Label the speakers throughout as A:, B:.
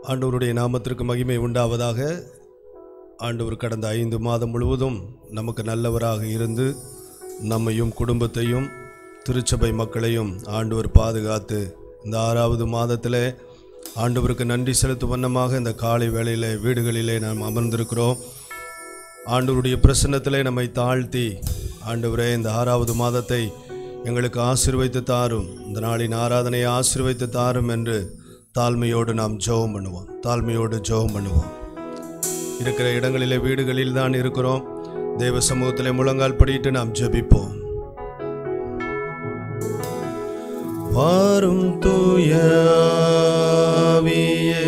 A: ஆண்டவருடைய நாமத்திற்கு மகிமை உண்டாவதாக ஆண்டவர் கடந்த ஐந்து மாதம் முழுவதும் நமக்கு நல்லவராக இருந்து நம்மையும் குடும்பத்தையும் திருச்சபை மக்களையும் ஆண்டவர் பாதுகாத்து இந்த ஆறாவது மாதத்தில் ஆண்டவருக்கு நன்றி செலுத்தும் வண்ணமாக இந்த காலை வேளையிலே வீடுகளிலே நாம் அமர்ந்திருக்கிறோம் ஆண்டவருடைய பிரசன்னத்திலே நம்மை தாழ்த்தி ஆண்டவரே இந்த ஆறாவது மாதத்தை எங்களுக்கு ஆசீர்வைத்து தாரும் இந்த நாளின் ஆராதனையை ஆசீர்வைத்து தாரும் என்று தாழ்மையோடு நாம் ஜெபம் பண்ணுவோம் தாழ்மையோடு ஜெபம் பண்ணுவோம் இருக்கிற இடங்களிலே வீடுகளில் தான் இருக்கிறோம் தேவ சமூகத்திலே முழங்கால் படியிட்டு நாம் ஜெபிப்போம் வாரும் தூயாவியே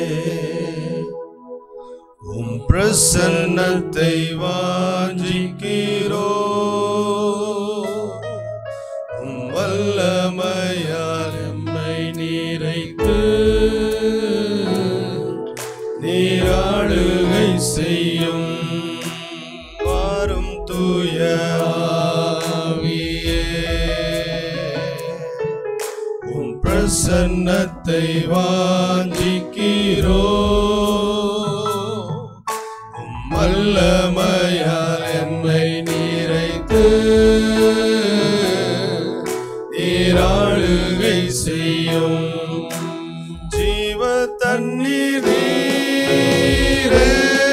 A: உம் பிரசன்னத்தை வாஞ்சிக்கிறோ உம் வல்லமையால் எம்மை நீரைத்து நீராளுகை செய்யும் வாரும் தூய ஆவியே உம் பிரசன்னத்தை வாஞ்சிக்கிறோ உம் வல்லமையால் எம்மை நீரைத்து நீராளுகை செய்யும் ஜீவ தண்ணீர் நீரே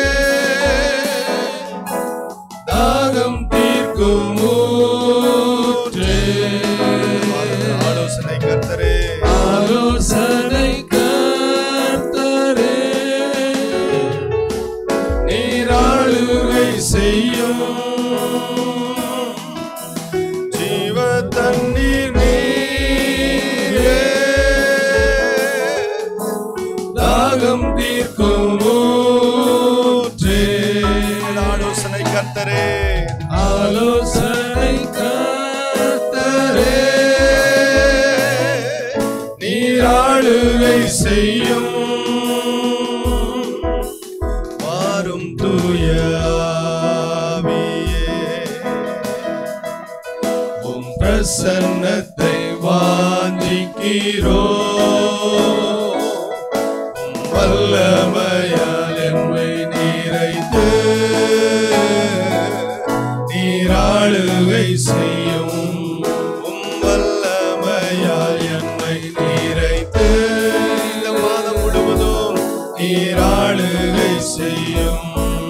A: தாகம் தீர்க்கும் ஊற்றே ஆலோசனை கர்த்தரே
B: ஆலோசனை கர்த்தரே
A: நீராளுகை செய்யும் ஜீவ தண்ணீர் நீரே தாகம் தீர்க்கும் ஊற்றே ஆலோசனை கர்த்தரே
B: ஆலோசனை கர்த்தரே
A: நீராளுகை செய்யும் வாரும் தூய ஆவியே. உம் பிரசன்னத்தை வாஞ்சிக்கிறோ உம் வல்லமையால் எம்மை நீரைத்து நீராளுகை செய்யும் உம் வல்லமையால் என்னை நீரைத்து இந்த மாதம் முழுவதும் நீராளுகை செய்யும்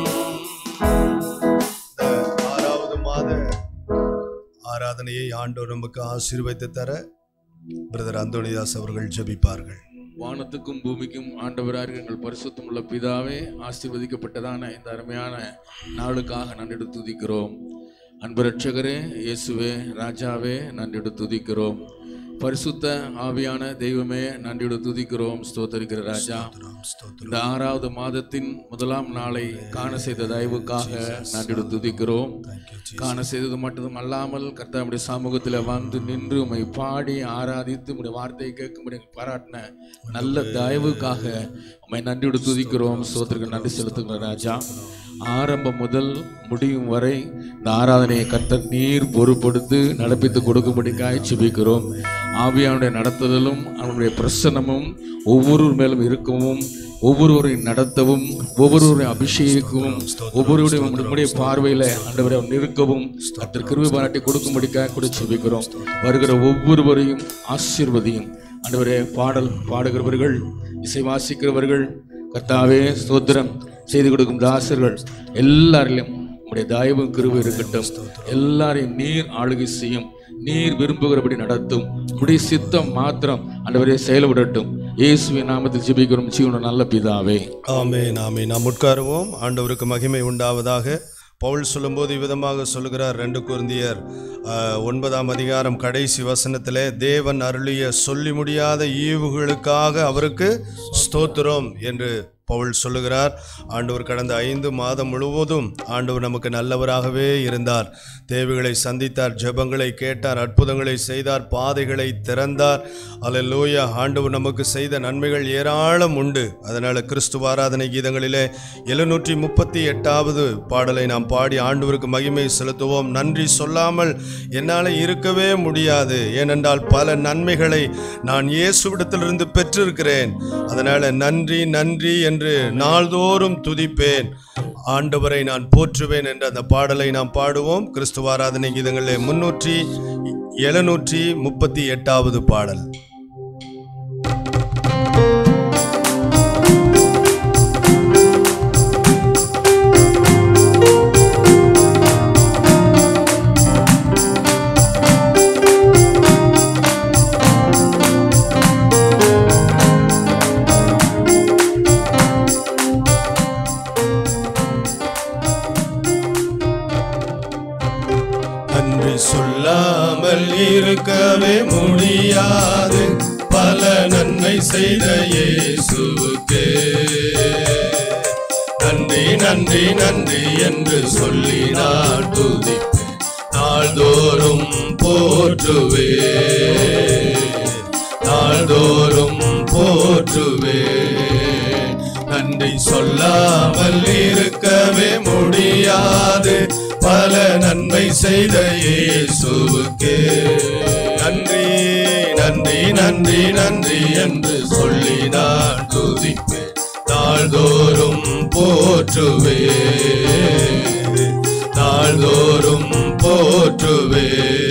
A: இந்த ஆறாவது மாத ஆராதனையை ஆண்டவர் நமக்கு ஆசீர்வைத்து தர பிரதர் அந்தோனிதாஸ் அவர்கள் ஜெபிப்பார்கள்
B: வானத்துக்கும் பூமிக்கும் ஆண்டவராக எங்கள் பரிசுத்தம் உள்ள பிதாவே ஆசீர்வதிக்கப்பட்டதான இந்த அருமையான நாளுக்காக நன்றி துதிக்கிறோம் அன்பு ரட்சகரே இயேசுவே ராஜாவே நன்றி துதிக்கிறோம் பரிசுத்த ஆவியான தெய்வமே நன்றியோடு துதிக்கிறோம் ஸ்தோத்தரிக்கிற ராஜா இந்த ஆறாவது மாதத்தின் முதலாம் நாளை காண செய்த தயவுக்காக நன்றியோடு துதிக்கிறோம் காண செய்தது மட்டும் அல்லாமல் கர்த்தாவுடைய சமூகத்தில் வந்து நின்று உம்மை பாடி ஆராதித்து உடைய வார்த்தையை கேட்கும்படி பாராட்டின நல்ல தயவுக்காக உம்மை நன்றியோடு துதிக்கிறோம் சோத்திற்கு நன்றி செலுத்துகிற ராஜா ஆரம்பம் முதல் முடியும் வரை இந்த ஆராதனையை கர்த்தர் நீர் பொறுப்படுத்து நடப்பித்து கொடுக்கும்படி காய்ச்சிபிக்கிறோம் ஆவியானுடைய நடத்துதலும் அவனுடைய பிரசன்னமும் ஒவ்வொருவர் மேலும் இருக்கவும் ஒவ்வொருவரையும் நடத்தவும் ஒவ்வொருவரையும் அபிஷேகிக்கவும் ஒவ்வொருவரையும் நம்முடைய பார்வையில் ஆண்டவரை நிற்கவும் கர்த்தர் கிருபை பாராட்டி கொடுக்கும்படிக்காக கூட செபிக்கிறோம் வருகிற ஒவ்வொருவரையும் ஆசீர்வதியும் ஆண்டவரே பாடல் பாடுகிறவர்கள் இசை வாசிக்கிறவர்கள் கர்த்தாவே ஸ்தோத்திரம் செய்து கொடுக்கும் தாசர்கள் எல்லாரிலும் உடைய தயவும் கிருபை இருக்கட்டும் எல்லாரையும் நீர் ஆளுகை செய்யும் நீர் விரும்புகிறபடி நடத்தும் உடைய சித்தம் மாத்திரம் ஆண்டவரே செயல்படட்டும் இயேசுவின் நாமத்தில் ஜெபிக்கிறோம் ஜீவன நல்ல பிதாவே
A: ஆமென் ஆமென் நாம் உட்காருவோம் ஆண்டவருக்கு மகிமை உண்டாவதாக பவுல் சொல்லும்போது இவ்விதமாக சொல்லுகிறார் ரெண்டு குருந்தியர் ஆஹ், ஒன்பதாம் அதிகாரம் கடைசி வசனத்திலே தேவன் அருளிய சொல்லி முடியாத ஈவுகளுக்காக அவருக்கு ஸ்தோத்திரம் என்று பவுல் சொல்லுகிறார் ஆண்டவர் கடந்த ஐந்து மாதம் முழுவதும் ஆண்டவர் நமக்கு நல்லவராகவே இருந்தார் தேவைகளை சந்தித்தார் ஜெபங்களை கேட்டார் அற்புதங்களை செய்தார் பாதைகளை திறந்தார் அல்லேலூயா ஆண்டவர் நமக்கு செய்த நன்மைகள் ஏராளம் உண்டு அதனால் கிறிஸ்துவ ஆராதனை கீதங்களிலே எழுநூற்றி முப்பத்தி எட்டாவது பாடலை நாம் பாடி ஆண்டவருக்கு மகிமை செலுத்துவோம் நன்றி சொல்லாமல் என்னால் இருக்கவே முடியாது ஏனென்றால் பல நன்மைகளை நான் இயேசுவிடத்திலிருந்து பெற்றிருக்கிறேன் அதனால் நன்றி நன்றி என்று நாள்தோறும் துதிப்பேன் ஆண்டவரை நான் போற்றுவேன் என்ற அந்த பாடலை நாம் பாடுவோம் கிறிஸ்துவ ஆராதனை கீதங்களிலே முன்னூற்றி எழுநூற்றி முப்பத்தி எட்டாவது பாடல் நன்றி சொல்லாமல் இருக்கவே முடியாது பல நன்மை செய்த இயேசுவுக்கு நன்றி நன்றி நன்றி என்று சொல்லி நான் துதிப்பேன் நாள்தோறும் போற்றுவே நாள்தோறும் போற்றுவே நன்றி சொல்லாமல் இருக்கவே முடியாது பல நன்மை செய்த இயேசுவுக்கு நன்றி நன்றி நன்றி நன்றி என்று சொல்லி நான் துதிப்பேன் நாள்தோறும் போற்றுவே நாள்தோறும் போற்றுவே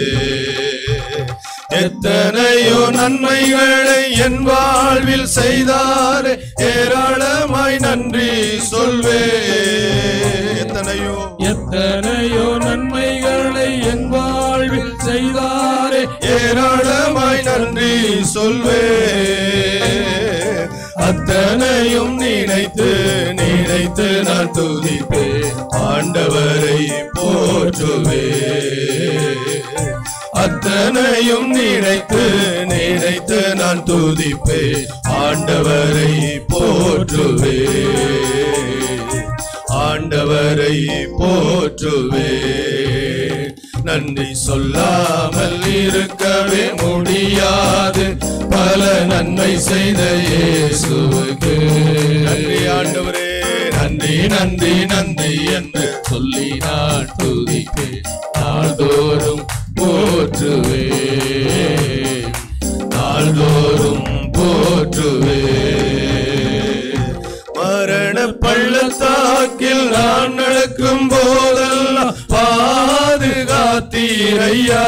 A: எத்தனையோ நன்மைகளை என் வாழ்வில் செய்தாரே ஏராளமாய் நன்றி சொல்வே எத்தனையோ
B: எத்தனையோ நன்மைகளை என் வாழ்வில் செய்தாரே
A: ஏராளமாய் நன்றி சொல்வே அத்தனையும் நினைத்து நினைத்து நான் துதிப்பேன் ஆண்டவரை போற்றுவே அத்தனையும் நினைத்து நினைத்து நான் துதிப்பேன் ஆண்டவரை போற்றுவே ஆண்டவரை போற்றுவே நன்றி சொல்லாமல் இருக்கவே முடியாது பல நன்மை செய்த இயேசுவுக்கு நன்றி ஆண்டவரே நன்றி நன்றி நன்றி என்று சொல்லி நான் துதிப்பேன் நாள்தோறும் போற்றுவே நாள்தோறும் போற்றுவே மரண பள்ளத்தாக்கில் நான் நடக்கும் போதெல்லாம் பாதுகாத்தீரையா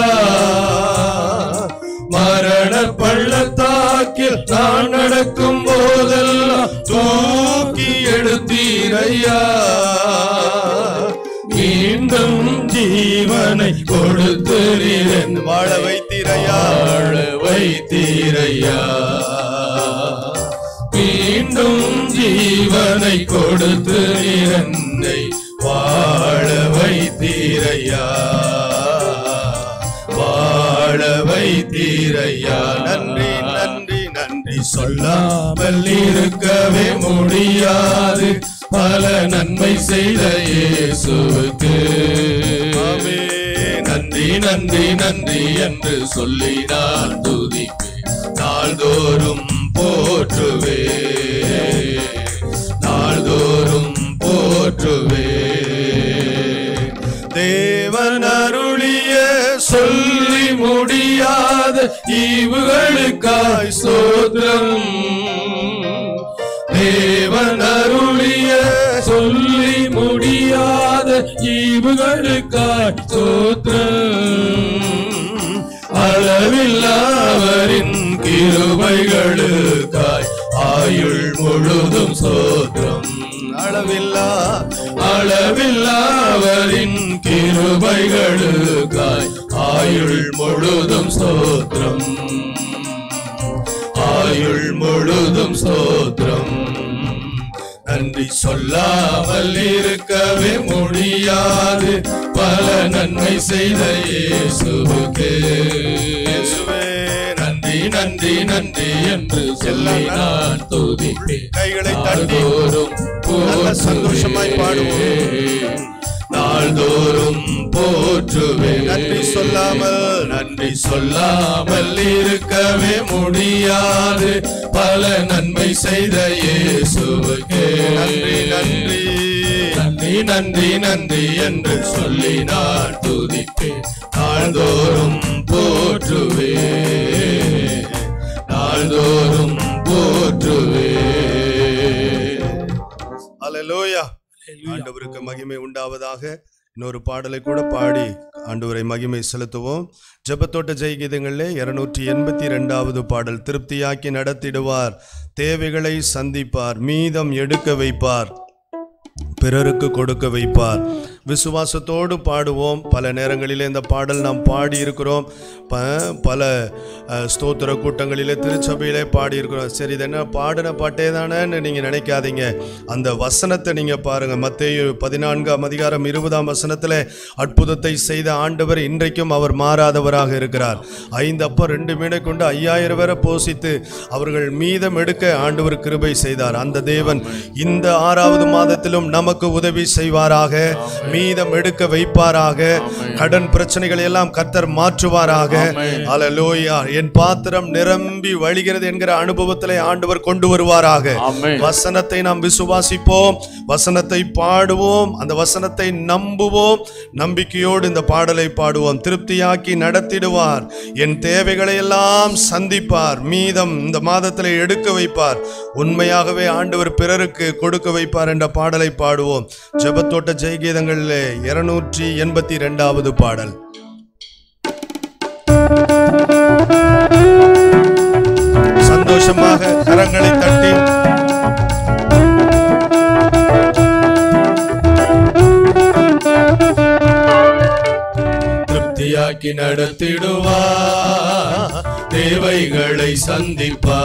A: மரண பள்ளத்தாக்கில் நான் நடக்கும் போதெல்லாம் தூக்கி எடுத்தீரையா மீண்டும் ஜீவனை கொடுத்து நீரன் வாழ வைத்தீரையா வாழ வைத்தீரையா மீண்டும் ஜீவனை கொடுத்து என்னை வாழ வைத்தீரையா வாழ வைத்தீரையா நன்றி நன்றி நன்றி சொல்லாமல் இருக்கவே முடியாது பல நன்மை செய்த இயேசுவுக்கு ஆமே நன்றி நன்றி நன்றி என்று சொல்லி நான் துதிப்பேன் நாள்தோறும் போற்றுவே நாள்தோறும் போற்றுவே தேவன் அருளிய சொல்லி முடியாத ஈவுகளுக்காய் சோதரம் தேவன் அருளிய சொல்லி முடியாத ஈவுகளுக்காய் சோத்திரம் அளவில்லாவரின் கிருபைகளுக்காய் ஆயுள் முழுதும் சோத்திரம் அளவில்லா அளவில்லாவரின் கிருபைகளுக்காய் ஆயுள் முழுதும் சோத்திரம் ஆயுள் முழுதும் சோத்திரம் நன்றி சொல்லாமல் இருக்கவே முடியாது பல நன்மை செய்த இயேசுவுக்கு இயேசுவே நன்றி
B: நன்றி நன்றி என்று சொல்லி நான் துதிப்பேன்
A: கைகளை தட்டி
B: நாள்தோறும்
A: நல்ல சந்தோஷமாய்
B: போற்றுவேன். நாள்தோறும் போற்றுவேன்
A: நன்றி சொல்லாமல்
B: நன்றி சொல்லாமல் இருக்கவே முடியாது பல நன்மை செய்த இயேசுவுக்கே
A: நன்றி நன்றி
B: நன்றி நன்றி நன்றி என்று சொல்லி நான் துதிப்பேன் நாள்தோறும் போற்றுவே நாள்தோறும் போற்றுவே
A: அல்லேலூயா ஆண்டவருக்கு மகிமை உண்டாவதாக இன்னொரு பாடலை கூட பாடி ஆண்டவரை மகிமை செலுத்துவோம் ஜெபத்தோட்ட ஜெயகீதங்களிலே இருநூற்றி எண்பத்தி ரெண்டாவது பாடல் திருப்தியாக்கி நடத்திடுவார் தேவைகளை சந்திப்பார் மீதம் எடுக்க வைப்பார் பிறருக்கு கொடுக்க வைப்பார் விசுவாசத்தோடு பாடுவோம் பல நேரங்களிலே இந்த பாடல் நாம் பாடி இருக்கிறோம் ப பல அஹ், ஸ்தோத்திர கூட்டங்களிலே திருச்சபையிலே பாடி இருக்கிறோம் சரி இது என்ன பாடின பாட்டே தானேன்னு நீங்கள் நினைக்காதீங்க அந்த வசனத்தை நீங்கள் பாருங்கள் மத்தேயு பதினான்காம் அதிகாரம் இருபதாம் வசனத்தில் அற்புதத்தை செய்த ஆண்டவர் இன்றைக்கும் அவர் மாறாதவராக இருக்கிறார் ஐந்து அப்போ ரெண்டு மீனை கொண்டு ஐயாயிரம் பேரை போஷித்து அவர்கள் மீதம் எடுக்க ஆண்டவர் கிருபை செய்தார் அந்த தேவன் இந்த ஆறாவது மாதத்திலும் நமக்கு உதவி செய்வாராக மீதம் எடுக்க வைப்பாராக கடன் பிரச்சனைகளை எல்லாம் கர்த்தர் மாற்றுவாராக அல்லேலூயா என் பாத்திரம் நிரம்பி வழிகிறது என்கிற அனுபவத்திலே ஆண்டவர் கொண்டு வருவாராக
B: ஆமென்.
A: வசனத்தை நாம் விசுவாசிப்போம் வசனத்தை பாடுவோம் அந்த வசனத்தை நம்புவோம் நம்பிக்கையோடு இந்த பாடலை பாடுவோம் திருப்தியாக்கி நடத்திடுவார் என் தேவைகளை எல்லாம் சந்திப்பார் மீதம் இந்த மாதத்தில் எடுக்க வைப்பார் உண்மையாகவே ஆண்டவர் பிறருக்கு கொடுக்க வைப்பார் என்ற பாடலை பாடுவோம் ஜெபத்தோட்ட ஜெயகீதங்களிலே இருநூற்றி எண்பத்தி ரெண்டாவது பாடல் சந்தோஷமாக கரங்களை தட்டி
B: திருப்தியாக்கி நடத்திடுவா தேவைகளை சந்திப்பா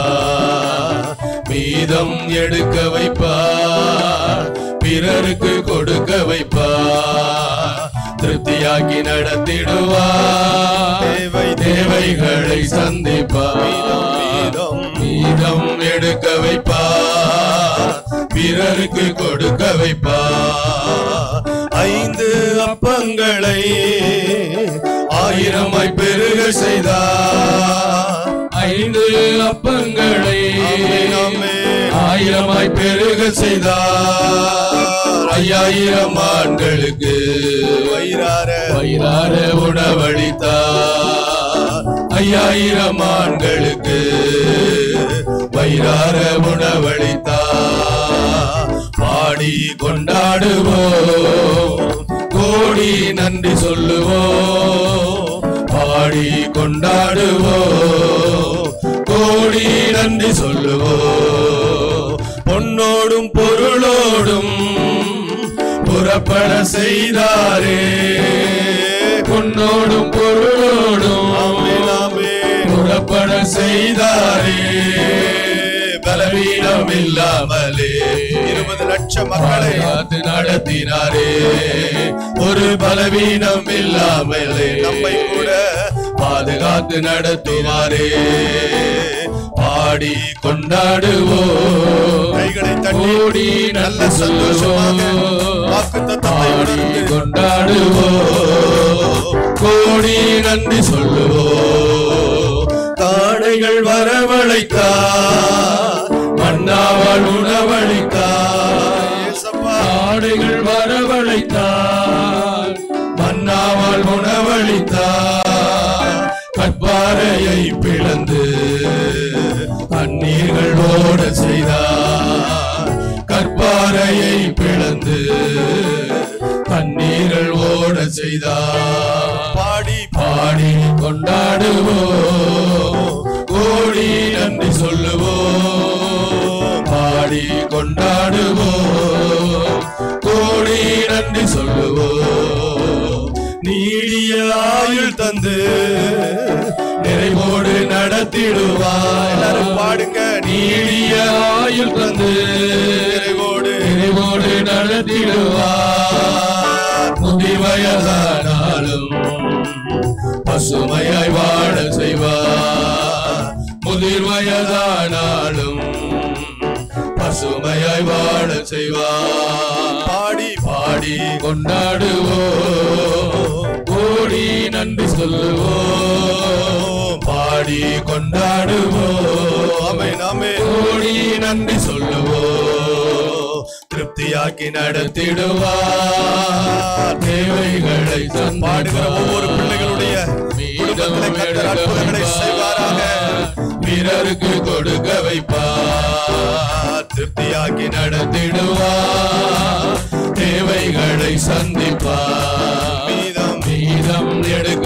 B: மீதம் எடுக்க வைப்பா பிறருக்கு கொடுக்க வைப்பா திருப்தியாக்கி நடத்திடுவா
A: தேவை
B: தேவைகளை சந்திப்பா
A: மீதம்
B: மீதம் எடுக்க வைப்பா பிறருக்கு கொடுக்க வைப்பா
A: ஐந்து அப்பங்களை
B: ஆயிரமாய் பெருக செய்தார் ஐந்து அப்பங்களை
A: ஆமென், ஆமென்.
B: ஆயிரமாய் பெருக செய்தார் ஐயாயிரம் ஆண்களுக்கு
A: வயிறார
B: வயிறார உணவளித்தார் ஐயாயிரம் ஆண்களுக்கு வயிறார உணவளித்தார் பாடி கொண்டாடுவோம் கோடி நன்றி சொல்லுவோம் பாடி கொண்டாடுவோம் கோடி நன்றி சொல்லுவோம் பொன்னோடும் பொருளோடும் புறப்பட செய்தாரே பொன்னோடும் பொருளோடும்
A: ஆமென், ஆமென்.
B: புறப்பட செய்தாரே பலவீனம் இல்லாமலே
A: இருபது லட்சம் மக்களை
B: பாதுகாத்து நடத்தினாரே ஒரு பலவீனம் இல்லாமலே
A: நம்மை கூட
B: பாதுகாத்து நடத்துவாரே பாடி கொண்டாடுவோம்
A: கைகளை தட்டி
B: கோடி
A: நல்ல
B: நல்ல
A: சந்தோஷமாக
B: சொல்லுவோம்
A: வாக்குத்தத்தத்தை
B: பாடி
A: உணர்ந்து
B: கொண்டாடுவோம் கோடி நன்றி சொல்லுவோம் காடைகள் வரவழைத்தார் மன்னாவால் உணவளித்தார்
A: இயேசப்பா,
B: ஆடைகள் வரவழைத்தார் மன்னாவால் உணவளித்தார் கற்பாறையை பிளந்து தண்ணீர்கள் ஓட செய்தார் கற்பாறையை பிளந்து தண்ணீர்கள் ஓட செய்தார்
A: பாடி
B: பாடி கொண்டாடுவோம் கோடி நன்றி சொல்லுவோம் பாடி கொண்டாடுவோம் கோடி நன்றி சொல்லுவோம் நீடிய ஆயுள் தந்து நிறைவோடு நடத்திடுவார்
A: எல்லாரும் பாடுங்க
B: நீடிய ஆயுள் தந்து
A: நிறைவோடு
B: நிறைவோடு நடத்திடுவார் முதிவயதானாலும் பசுமையாய் வாழ செய்வார்
C: முதிர் வயதானாலும் பசுமையாய் வாழ செய்வார்
A: பாடி
C: பாடி கொண்டாடுவோம் ஓடி நன்றி சொல்லுவோம் பாடி கொண்டாடுவோம்
A: ஆமே நாமே
C: ஓடி நன்றி சொல்லுவோம் திருப்தியாக்கி நடத்திடுவார் தேவைகளை
A: பாடுகிற ஒவ்வொரு பிள்ளைகளுடைய குடும்பத்திலே கர்த்தர் அற்புதங்களை செய்வாராக
C: பிறருக்கு கொடுக்க வைப்பார் திருப்தியாக்கி நடத்திடுவார் தேவைகளை சந்திப்பார்
A: மீதம்
C: மீதம் எடுக்க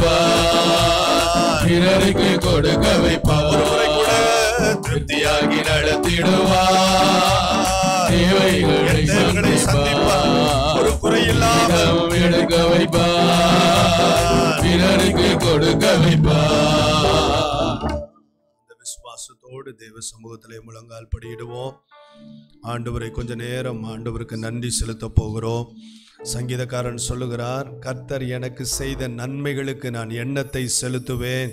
C: வைப்பார் பிறருக்கு கொடுக்க வைப்பார்
A: ஒரு முறை கூட
C: திருப்தியாகி நடத்திடுவார் தேவைகளை
A: தேவைகளை சந்திப்பார் ஒரு குறையில்லாமல்
C: மீதம் எடுக்க வைப்பார் பிறருக்கு கொடுக்க வைப்பார்
A: இந்த விசுவாசத்தோடு தேவ சமூகத்திலே முழங்கால் படியிடுவோம் ஆண்டவரை கொஞ்ச நேரம் ஆண்டவருக்கு நன்றி செலுத்த போகிறோம் சங்கீதக்காரன் சொல்லுகிறார் கர்த்தர் எனக்கு செய்த நன்மைகளுக்கு நான் எண்ணத்தை செலுத்துவேன்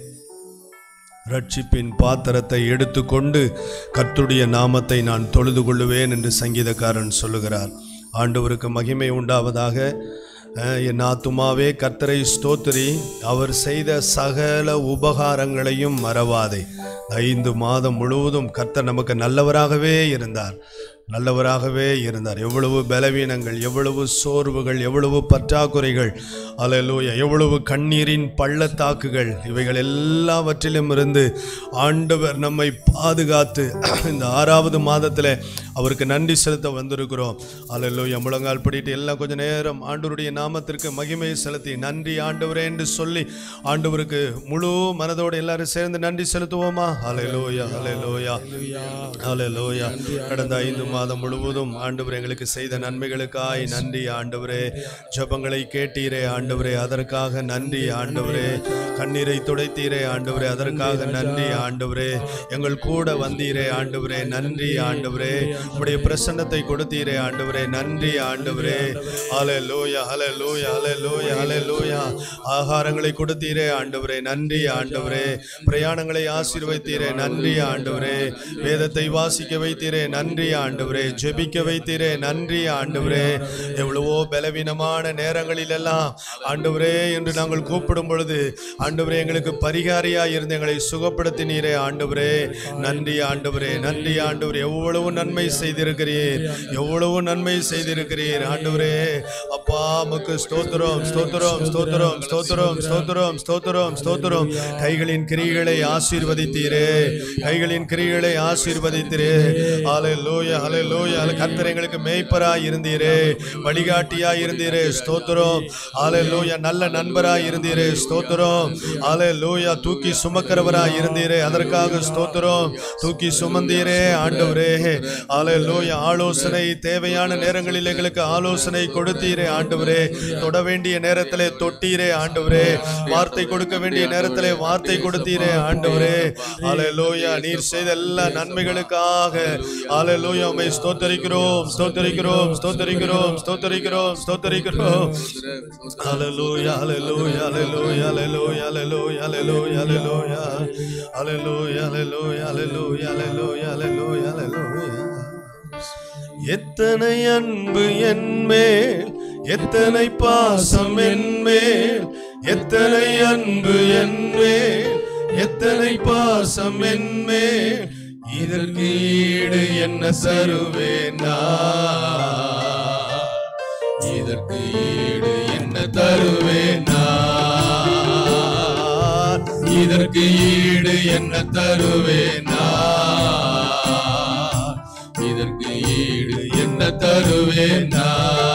A: ரட்சிப்பின் பாத்திரத்தை எடுத்துக்கொண்டு கர்த்தருடைய நாமத்தை நான் தொழுது கொள்ளுவேன் என்று சங்கீதக்காரன் சொல்லுகிறார் ஆண்டவருக்கு மகிமை உண்டாவதாக அஹ், என் ஆத்துமாவே கர்த்தரை ஸ்தோத்திரி அவர் செய்த சகல உபகாரங்களையும் மறவாதே ஐந்து மாதம் முழுவதும் கர்த்தர் நமக்கு நல்லவராகவே இருந்தார் நல்லவராகவே இருந்தார் எவ்வளவு பலவீனங்கள் எவ்வளவு சோர்வுகள் எவ்வளவு பற்றாக்குறைகள் அல்லேலூயா எவ்வளவு கண்ணீரின் பள்ளத்தாக்குகள் இவைகள் எல்லாவற்றிலும் இருந்து ஆண்டவர் நம்மை பாதுகாத்து இந்த ஆறாவது மாதத்தில் அவருக்கு நன்றி செலுத்த வந்திருக்கிறோம் அல்லேலூயா முழங்கால் படிட்டு எல்லாம் கொஞ்ச நேரம் ஆண்டவருடைய நாமத்திற்கு மகிமை செலுத்தி நன்றி ஆண்டவரே என்று சொல்லி ஆண்டவருக்கு முழு மனதோடு எல்லாரும் சேர்ந்து நன்றி செலுத்துவோமா அல்லேலூயா அல்லேலூயா அல்லேலூயா கடந்த ஐந்து மாதம் முழுவதும் ஆண்டவர் எங்களுக்கு செய்த நன்மைகளுக்காய் நன்றி ஆண்டவரே ஜெபங்களை கேட்டீரே ஆண்டவரே அதற்காக நன்றி ஆண்டவரே கண்ணீரை துடைத்தீரே ஆண்டவரே அதற்காக நன்றி ஆண்டவரே எங்கள் கூட வந்தீரே ஆண்டவரே நன்றி ஆண்டவரே உடைய பிரசன்னத்தை கொடுத்தீரே ஆண்டவரே நன்றி ஆண்டவரே ஹலே லூயா ஹலே லூயா ஹலே லூயா ஹலே லூயா ஆகாரங்களை கொடுத்தீரே ஆண்டவரே நன்றி ஆண்டவரே பிரயாணங்களை ஆசீர்வைத்தீரே நன்றி ஆண்டவரே வேதத்தை வாசிக்க வைத்தீரே நன்றி ஆண்டவரே ஜெபிக்க வைத்தீரே நன்றி ஆண்டவரே எவ்வளவோ பலவீனமான நேரங்களிலெல்லாம் ஆண்டவரே என்று நாங்கள் கூப்பிடும் பொழுது ஆண்டவரே எங்களுக்கு பரிகாரியாய் இருந்து எங்களை சுகப்படுத்தினீரே ஆண்டவரே நன்றி ஆண்டவரே நன்றி ஆண்டவரே எவ்வளவு நன்மை செய்திருக்கிறீர் எவ்வளவு நன்மை செய்திருக்கிறீர் ஆண்டவரே அப்பா உமக்கு ஸ்தோத்திரம் ஸ்தோத்திரம் ஸ்தோத்திரம் ஸ்தோத்திரம் ஸ்தோத்திரம் ஸ்தோத்திரம் ஸ்தோத்திரம் கைகளின் கிரிகளை ஆசீர்வதித்தீரே கைகளின் கிரிகளை ஆசீர்வதித்தீரே ஹலே லோய ஹலே லோய கர்த்தர் எங்களுக்கு மேய்ப்பராய் இருந்தீரே வழிகாட்டியாய் இருந்தீரே ஸ்தோத்திரம் ஹலே லோய நல்ல நண்பராய் இருந்தீரே ஸ்தோத்திரம் ஹலே லோயா தூக்கி சுமக்கிறவராய் இருந்தீரே அதற்காக ஸ்தோத்திரம் தூக்கி சுமந்தீரே ஆண்டவரே ஹலே லோய ஆலோசனை தேவையான நேரங்களில் எங்களுக்கு ஆலோசனை கொடுத்தீரே ஆண்டவரே தொட வேண்டிய நேரத்திலே தொட்டீரே ஆண்டவரே வார்த்தை கொடுக்க வேண்டிய நேரத்திலே வார்த்தை கொடுத்தீரே ஆண்டவரே ஹalleluya நீர் செய்த எல்லா நன்மைகளுக்காக ஹalleluya உம்மை ஸ்தோத்தரிக்கிறோம் ஸ்தோத்தரிக்கிறோம் ஸ்தோத்தரிக்கிறோம் ஸ்தோத்தரிக்கிறோம் ஸ்தோத்தரிக்கிறோம் ஹalleluya ஹalleluya ஹalleluya ஹalleluya ஹalleluya ஹalleluya ஹalleluya ஹalleluya ஹalleluya ஹalleluya ஹalleluya ஹalleluya ஹalleluya எத்தனை அன்பு என்மேல் எத்தனை பாசம் என்மேல் எத்தனை அன்பு என்மேல் எத்தனை பாசம் என்மேல் இதற்கு ஈடு என்ன தருவேனா
C: இதற்கு ஈடு என்ன தருவேனா இதற்கு ஈடு என்ன தருவேனா இதற்கு ஈடு என்ன தருவேனா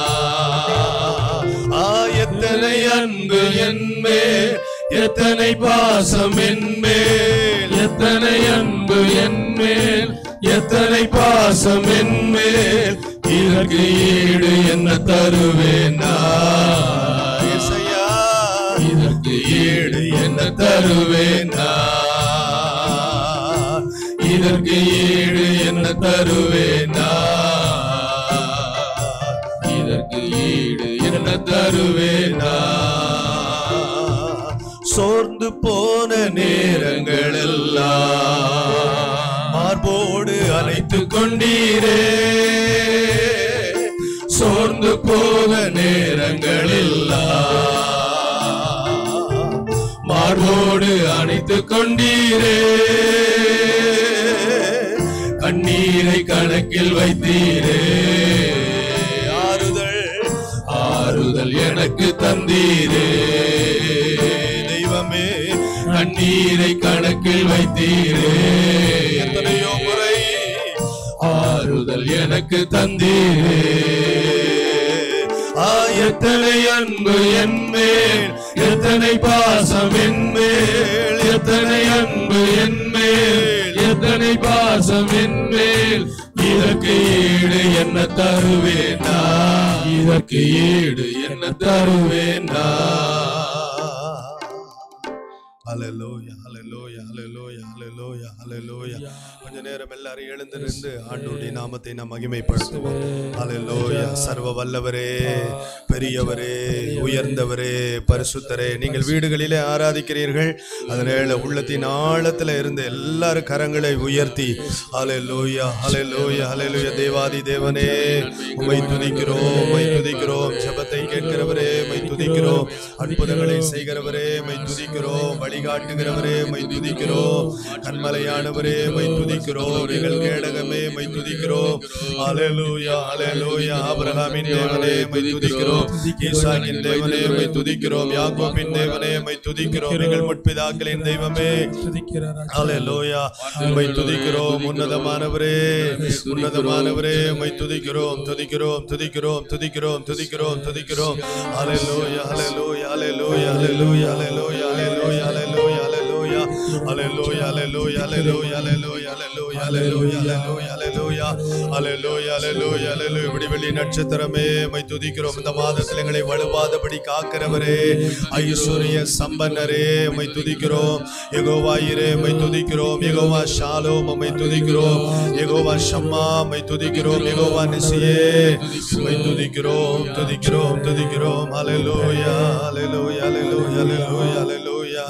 A: ஆ
C: எத்தனை அன்பு என்மேல் எத்தனை பாசம் என்மேல் எத்தனை அன்பு என்மேல் எத்தனை பாசம் என்மேல் இதற்கு ஈடு என்ன தருவேனா
A: இயேசையா
C: இதற்கு ஈடு என்ன தருவேனா இதற்கு ஈடு என்ன தருவேனா இதற்கு ஈடு என்ன தருவேனா
A: சோர்ந்து போன நேரங்கள் எல்லாம் மார்போடு அணைத்து கொண்டீரே
C: சோர்ந்து போக நேரங்களெல்லாம் மார்போடு அணைத்து கொண்டீரே கண்ணீரை கணக்கில் வைத்தீரே
A: ஆறுதல்
C: ஆறுதல் எனக்கு தந்தீரே
A: தெய்வமே
C: கண்ணீரை கணக்கில் வைத்தீரே
A: எத்தனையோ முறை
C: ஆறுதல் எனக்கு தந்தீரே ஆ, எத்தனை அன்பு என் மேல் எத்தனை பாசம் என் மேல் எத்தனை அன்பு என் மேல் எத்தனை பாசம் என் மேல் இதற்கு ஈடு என்ன தருவேனா இதற்கு ஈடு என்ன தருவேனா
A: ஹalleluya ஹalleluya ஹalleluya ஹalleluya ஹalleluya கொஞ்ச நேரம் எல்லாரும் எழுந்து நின்று ஆண்டவருடைய நாமத்தை நாம் மகிமைப்படுத்துவோம் ஹalleluya சர்வ வல்லவரே பெரியவரே உயர்ந்தவரே பரிசுத்தரே நீங்கள் வீடுகளிலே ஆராதிக்கிறீர்கள் அதனால உள்ளத்தின் ஆழத்துல இருந்து எல்லாரும் கரங்களை உயர்த்தி ஹalleluya ஹalleluya ஹalleluya தேவாதி தேவனே உம்மை துதிக்கிறோம் உம்மை துதிக்கிறோம் ஜெபத்தை கேட்கிறவரே உம்மை துதிக்கிறோம் அற்புதங்களை செய்கிறவரே உம்மை துதிக்கிறோம் வழிகாட்டுகிறவரே உம்மை துதிக்கிறோம் கண்மலையானவரே உம்மை துதிக்கிறோம் எங்கள் கேடகமே உம்மை துதிக்கிறோம் ஹalleluya ஹalleluya ஆபிரகாமின் தேவனே உம்மை துதிக்கிறோம் ஈசாக்கின் தேவனே உம்மை துதிக்கிறோம் யாக்கோபின் தேவனே உம்மை துதிக்கிறோம் எங்கள் முற்பிதாக்களின் தெய்வமே ஹalleluya உம்மை துதிக்கிறோம் உன்னதமானவரே உன்னதமானவரே உம்மை துதிக்கிறோம் துதிக்கிறோம் துதிக்கிறோம் துதிக்கிறோம் துதிக்கிறோம் துதிக்கிறோம் ஹalleluya ஹalleluya ஹalleluya ஹalleluya ஹalleluya ஹalleluya ஹalleluya ஹalleluya ஹalleluya ஹalleluya ஹalleluya ஹalleluya ஹalleluya ஹalleluya ஹalleluya ஹalleluya ஹalleluya ஹalleluya ஹalleluya விடிவெளி நட்சத்திரமே உம்மை துதிக்கிறோம் இந்த மாதத்தில் எங்களை வலுவாதபடி காக்கிறவரே ஐஸ்வர்ய சம்பன்னரே உம்மை துதிக்கிறோம் யெகோவா இரே உம்மை துதிக்கிறோம் யெகோவா ஷாலோம் உம்மை துதிக்கிறோம் யெகோவா ஷம்மா உம்மை துதிக்கிறோம் யெகோவா நிசியே உம்மை துதிக்கிறோம் துதிக்கிறோம் துதிக்கிறோம் ஹalleluya ஹalleluya ஹalleluya ஹalleluya ஹalleluya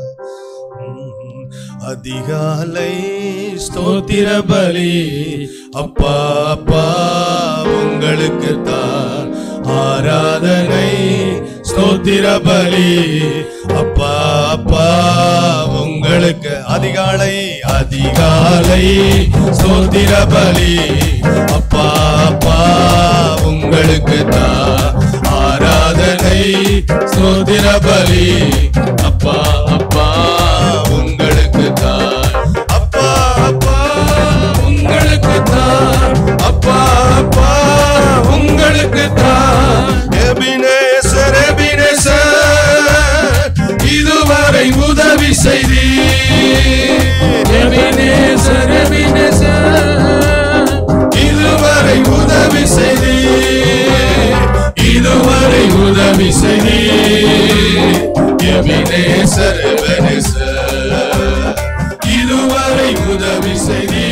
A: உம். அதிகாலை ஸ்தோத்திர பலி அப்பா அப்பா உங்களுக்கு தான் ஆராதனை ஸ்தோத்திர பலி அப்பா அப்பா உங்களுக்கு அதிகாலை அதிகாலை ஸ்தோத்திர பலி அப்பா அப்பா உங்களுக்கு தான் ஆராதனை ஸ்தோத்திர பலி அப்பா அப்பா உங்களுக்கு தான் அப்பா அப்பா உங்களுக்கு தான் அப்பா அப்பா உங்களுக்கு தான் எபினேசர் எபினேசர் இதுவரை உதவி செய்தி எபினேசர் எபினேசர் இதுவரை உதவி செய்தி இதுவரை உதவி செய்தி எபினேசர் எபினேசர் இதுவரை உதவி செய்தி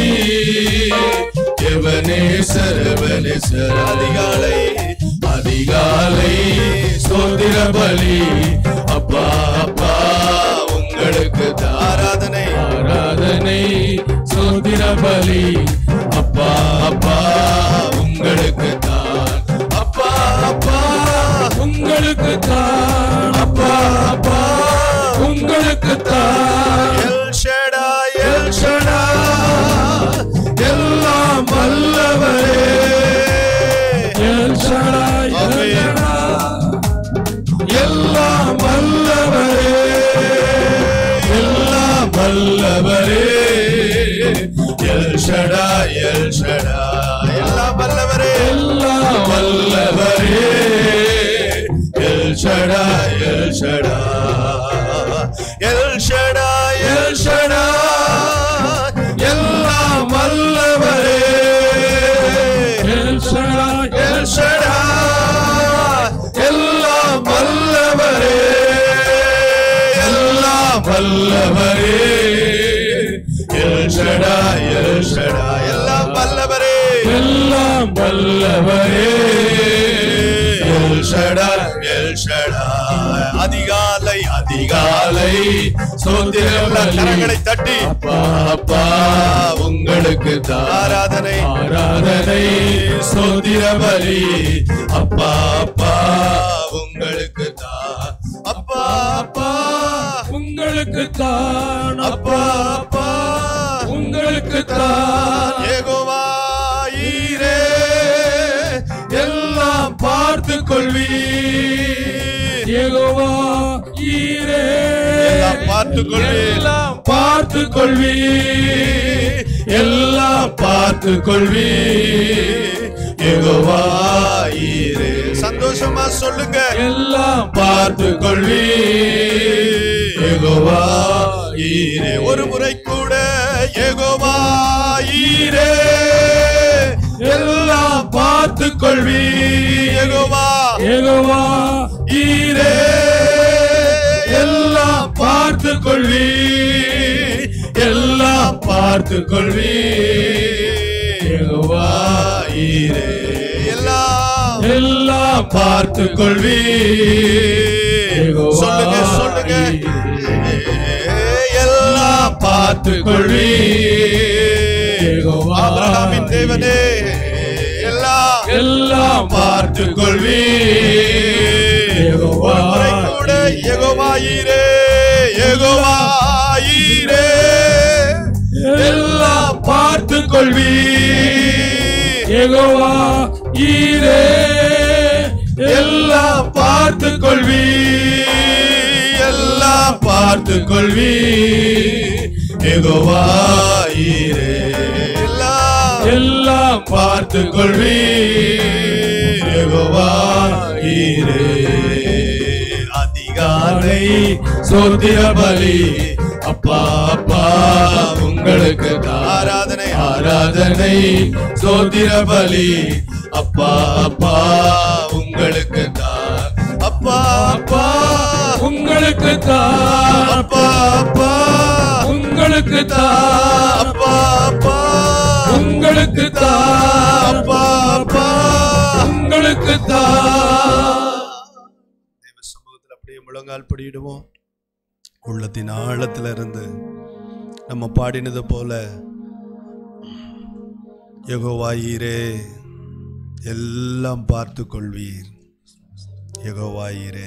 A: எவனேசர் எவனேசர் அதிகாலை அதிகாலை ஸ்தோத்திர பலி அப்பா அப்பா உங்களுக்கு தான் ஆராதனை ஆராதனை ஸ்தோத்திர பலி அப்பா அப்பா உங்களுக்கு தான் அப்பா அப்பா உங்களுக்கு தான் அப்பா அப்பா உங்களுக்கு தான் எல் ஷடா எல் ஷடா எல்லாம் வல்லவரே எல் ஷடா எல் ஷடா எல்லாம் வல்லவரே எல்லாம் வல்லவரே எல் ஷடா எல் ஷடா எல்லாம் வல்லவரே எல்லாம் வல்லவரே El Shaddai El Shaddai El Shaddai El Shaddai எல்லாம் வல்லவரே எல் ஷடா எல் ஷடா எல்லாம் வல்லவரே எல்லாம் வல்லவரே எல் ஷடா எல் ஷடா எல்லாம் வல்லவரே எல்லாம் வல்லவரே எல் ஷடா எல் ஷடா அதிகாலை
C: அதிகாலை சோத்திர பலி
A: கரங்களை தட்டி
C: அப்பா அப்பா உங்களுக்கு தான்
A: ஆராதனை
C: ஆராதனை சோத்திர பலி அப்பா அப்பா உங்களுக்கு தான்
A: அப்பா அப்பா
C: உங்களுக்கு தான்
A: அப்பா அப்பா
C: உங்களுக்கு தான்
A: ஏகோவா ஈரே
C: எல்லாம் பார்த்து கொள்வி யெகோவா ஈரே
A: எல்லாம் பார்த்துக் கொள்வீர்.
C: எல்லாம் பார்த்து கொள்வி எல்லாம் பார்த்து கொள்வி யெகோவா ஈரே
A: சந்தோஷமா சொல்லுங்க
C: எல்லாம் பார்த்து கொள்வி யெகோவா ஈரே
A: ஒரு முறை கூட ஏகோவா ஈரே
C: எல்லாம் பார்த்து கொள்வி
A: ஏகோவா
C: யெகோவா ஈரே எல்லாம் பார்த்து கொள்வி எல்லாம் பார்த்து கொள்வி யெகோவா ஈரே
A: எல்லாம்
C: எல்லாம் பார்த்து கொள்வி யெகோவா
A: சொல்லுங்க சொல்லுங்க
C: ஈரே.
A: எல்லாம்
C: பார்த்து கொள்வி யெகோவா
A: ஆபிரகாமின் தேவனே எல்லாம்
C: எல்லாம் பார்த்து கொள்வி யெகோவா
A: ஒரு முறை கூட ஏகோவா ஈரே ஏகோவா ஈரே
C: எல்லாம் பார்த்து கொள்வி யெகோவா ஈரே எல்லாம் பார்த்து கொள்வி எல்லாம் பார்த்து கொள்வி யெகோவா ஈரே
A: எல்லாம்
C: எல்லாம் பார்த்து கொள்வி யெகோவா ஈரே அதிகாலை சோத்திர பலி அப்பா அப்பா உங்களுக்கு தான்
A: ஆராதனை
C: ஆராதனை சோத்திர பலி அப்பா அப்பா உங்களுக்கு தான்
A: அப்பா அப்பா
C: உங்களுக்கு தான்
A: அப்பா அப்பா
C: உங்களுக்கு தான்
A: அப்பா அப்பா
C: உங்களுக்கு தான்
A: அப்பா அப்பா
C: உங்களுக்கு தான்
A: தேவ சமூகத்தில் அப்படியே முழங்கால் படியிடுவோம் உள்ளத்தின் ஆழத்துல இருந்து நம்ம பாடினது போல யெகோவாயீரே எல்லாம் பார்த்து கொள்வீர் யெகோவாயீரே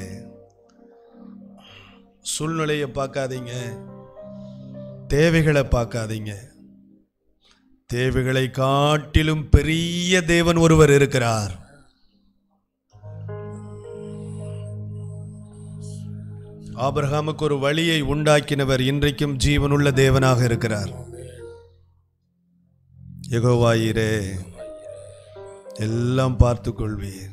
A: சூழ்நிலையை பார்க்காதீங்க தேவைகளை பார்க்காதீங்க தேவைகளை காட்டிலும் பெரிய தேவன் ஒருவர் இருக்கிறார் ஆபிரகாமுக்கு ஒரு வழியை உண்டாக்கினவர் இன்றைக்கும் ஜீவனுள்ள தேவனாக இருக்கிறார் யெகோவாயிரே எல்லாம் பார்த்து கொள்வீர்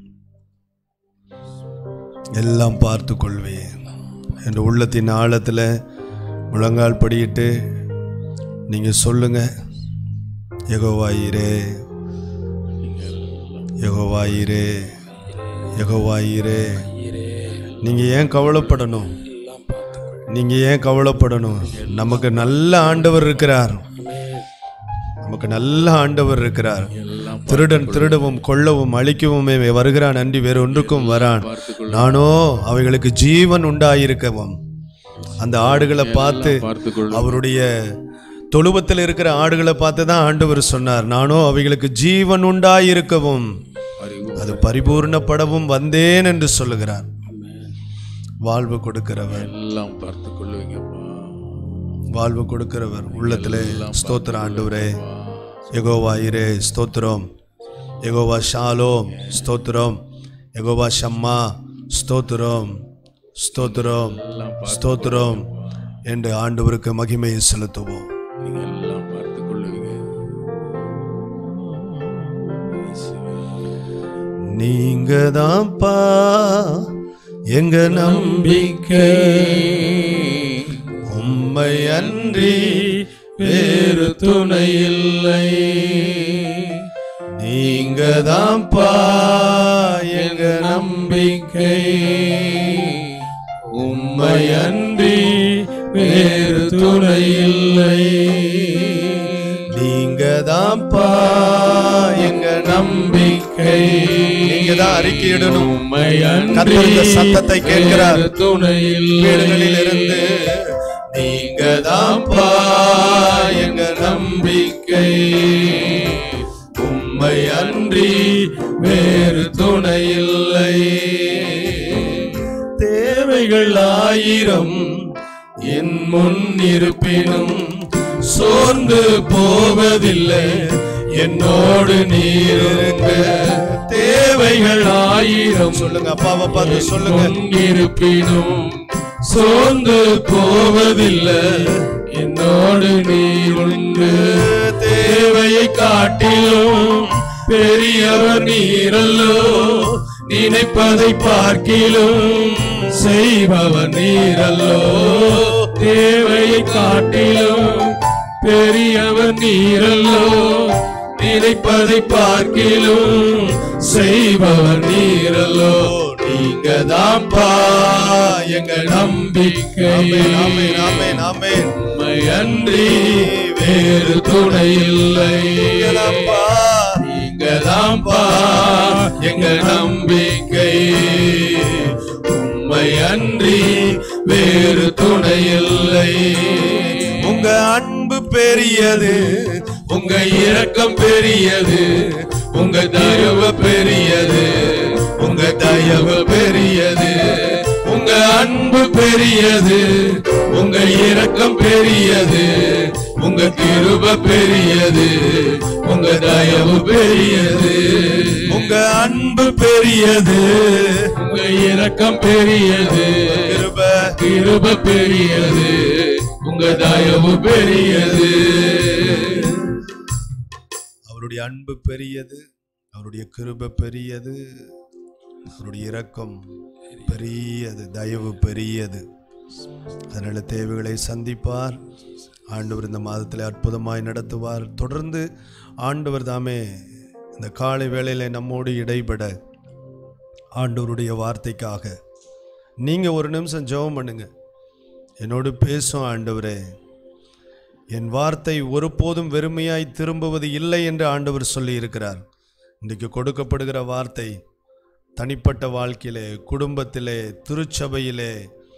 A: எல்லாம் பார்த்து கொள்வீர் என்ற உள்ளத்தின் ஆழத்தில் முழங்கால் படியிட்டு நீங்க சொல்லுங்க யெகோவாயிரே யெகோவாயிரே யெகோவாயிரே நீங்க ஏன் கவலைப்படணும் நீங்க ஏன் கவலைப்படணும் நமக்கு நல்ல ஆண்டவர் இருக்கிறார் நமக்கு நல்ல ஆண்டவர் இருக்கிறார் திருடன் திருடவும் கொள்ளவும் அழிக்கவுமே வருகிறான் அன்றி வேறு ஒன்றுக்கும் வரான் நானோ அவைகளுக்கு ஜீவன் உண்டாயிருக்கவும் அந்த ஆடுகளை பார்த்து
B: பார்த்துக்கொள்ளும்
A: அவருடைய தொழுவத்தில் இருக்கிற ஆடுகளை பார்த்து தான் ஆண்டவர் சொன்னார் நானோ அவைகளுக்கு ஜீவன் உண்டாயிருக்கவும்
B: அறிவு
A: அது பரிபூர்ணப்படவும் வந்தேன் என்று சொல்லுகிறார் வாழ்வு கொடுக்கிறவர்
B: எல்லாம் பார்த்து கொள்ளுவீங்கப்பா
A: வாழ்வு கொடுக்கிறவர் உள்ளத்திலே ஸ்தோத்திர ஆண்டவரே யெகோவாயிரே ஸ்தோத்திரம் யெகோவா ஷாலோம் ஸ்தோத்திரம் யெகோவா ஷம்மா ஸ்தோத்திரம் ஸ்தோத்திரம் ஸ்தோத்திரம் என்று ஆண்டவருக்கு மகிமையை செலுத்துவோம்
B: நீங்க எல்லாம் பார்த்து கொள்ளுவீங்க
A: நீங்க தான்ப்பா எங்க நம்பிக்கை உம்மை அன்றி
C: வேறு துணை இல்லை
A: நீங்க தான்ப்பா எங்க
C: நம்பிக்கை உம்மை அன்றி வேறு துணை இல்லை
A: நீங்க தான்ப்பா எங்க
C: நம்பிக்கை
A: நீங்க நீங்க தான் அறிக்கையிடணும்
C: உம்மை
A: கர்த்தர் இந்த சத்தத்தை கேட்கிறார்
C: வேறு துணையில்லை
A: வீடுகளில் இருந்து
C: நீங்க தான்ப்பா எங்க நம்பிக்கை உம்மை அன்றி வேறு துணை இல்லை தேவைகள் ஆயிரம் என் முன் இருப்பினும் சோர்ந்து போவதில்லை என்னோடு நீர் இருங்க தேவைகள் ஆயிரம்
A: சொல்லுங்க அப்பாவை பார்த்து சொல்லுங்க
C: இருப்பினும் சோர்ந்து போவதில்லை என்னோடு நீ உண்டு தேவையை காட்டிலும் பெரியவர் நீரல்லோ நினைப்பதை பார்க்கிலும் செய்பவர் நீரல்லோ தேவையை காட்டிலும் பெரியவர் நீரல்லோ நினைப்பதை பார்க்கிலும் செய்பவர் நீரல்லோ நீங்க தான்ப்பா எங்க நம்பிக்கை
A: ஆமென், ஆமென், ஆமென், ஆமென்.
C: உம்மை அன்றி வேறு துணை இல்லை
A: நீங்கதான்ப்பா.
C: நீங்கதான்ப்பா எங்க நம்பிக்கை உம்மை அன்றி வேறு துணை இல்லை
A: உங்க அன்பு பெரியது
C: உங்க இரக்கம் பெரியது உங்க தயவு பெரியது உங்க தயவு பெரியது உங்க அன்பு பெரியது உங்க இரக்கம் பெரியது உங்க கிருப பெரியது உங்க தயவு பெரியது
A: உங்க அன்பு பெரியது
C: உங்க இரக்கம் பெரியது
A: கிருப
C: கிருப பெரியது உங்க தயவு பெரியது
A: அவருடைய அன்பு பெரியது அவருடைய கிருப பெரியது அவருடைய இரக்கம் பெரியது தயவு பெரியது அதனால தேவைகளை சந்திப்பார் ஆண்டவர் இந்த மாதத்தில் அற்புதமாய் நடத்துவார் தொடர்ந்து ஆண்டவர் தாமே இந்த காலை வேளையில் நம்மோடு இடைபட ஆண்டவருடைய வார்த்தைக்காக நீங்கள் ஒரு நிமிஷம் ஜெபம் பண்ணுங்க என்னோடு பேசும் ஆண்டவரே என் வார்த்தை ஒருபோதும் வெறுமையாய் திரும்புவது இல்லை என்று ஆண்டவர் சொல்லி இருக்கிறார் இன்றைக்கு கொடுக்கப்படுகிற வார்த்தை தனிப்பட்ட வாழ்க்கையிலே குடும்பத்திலே திருச்சபையிலே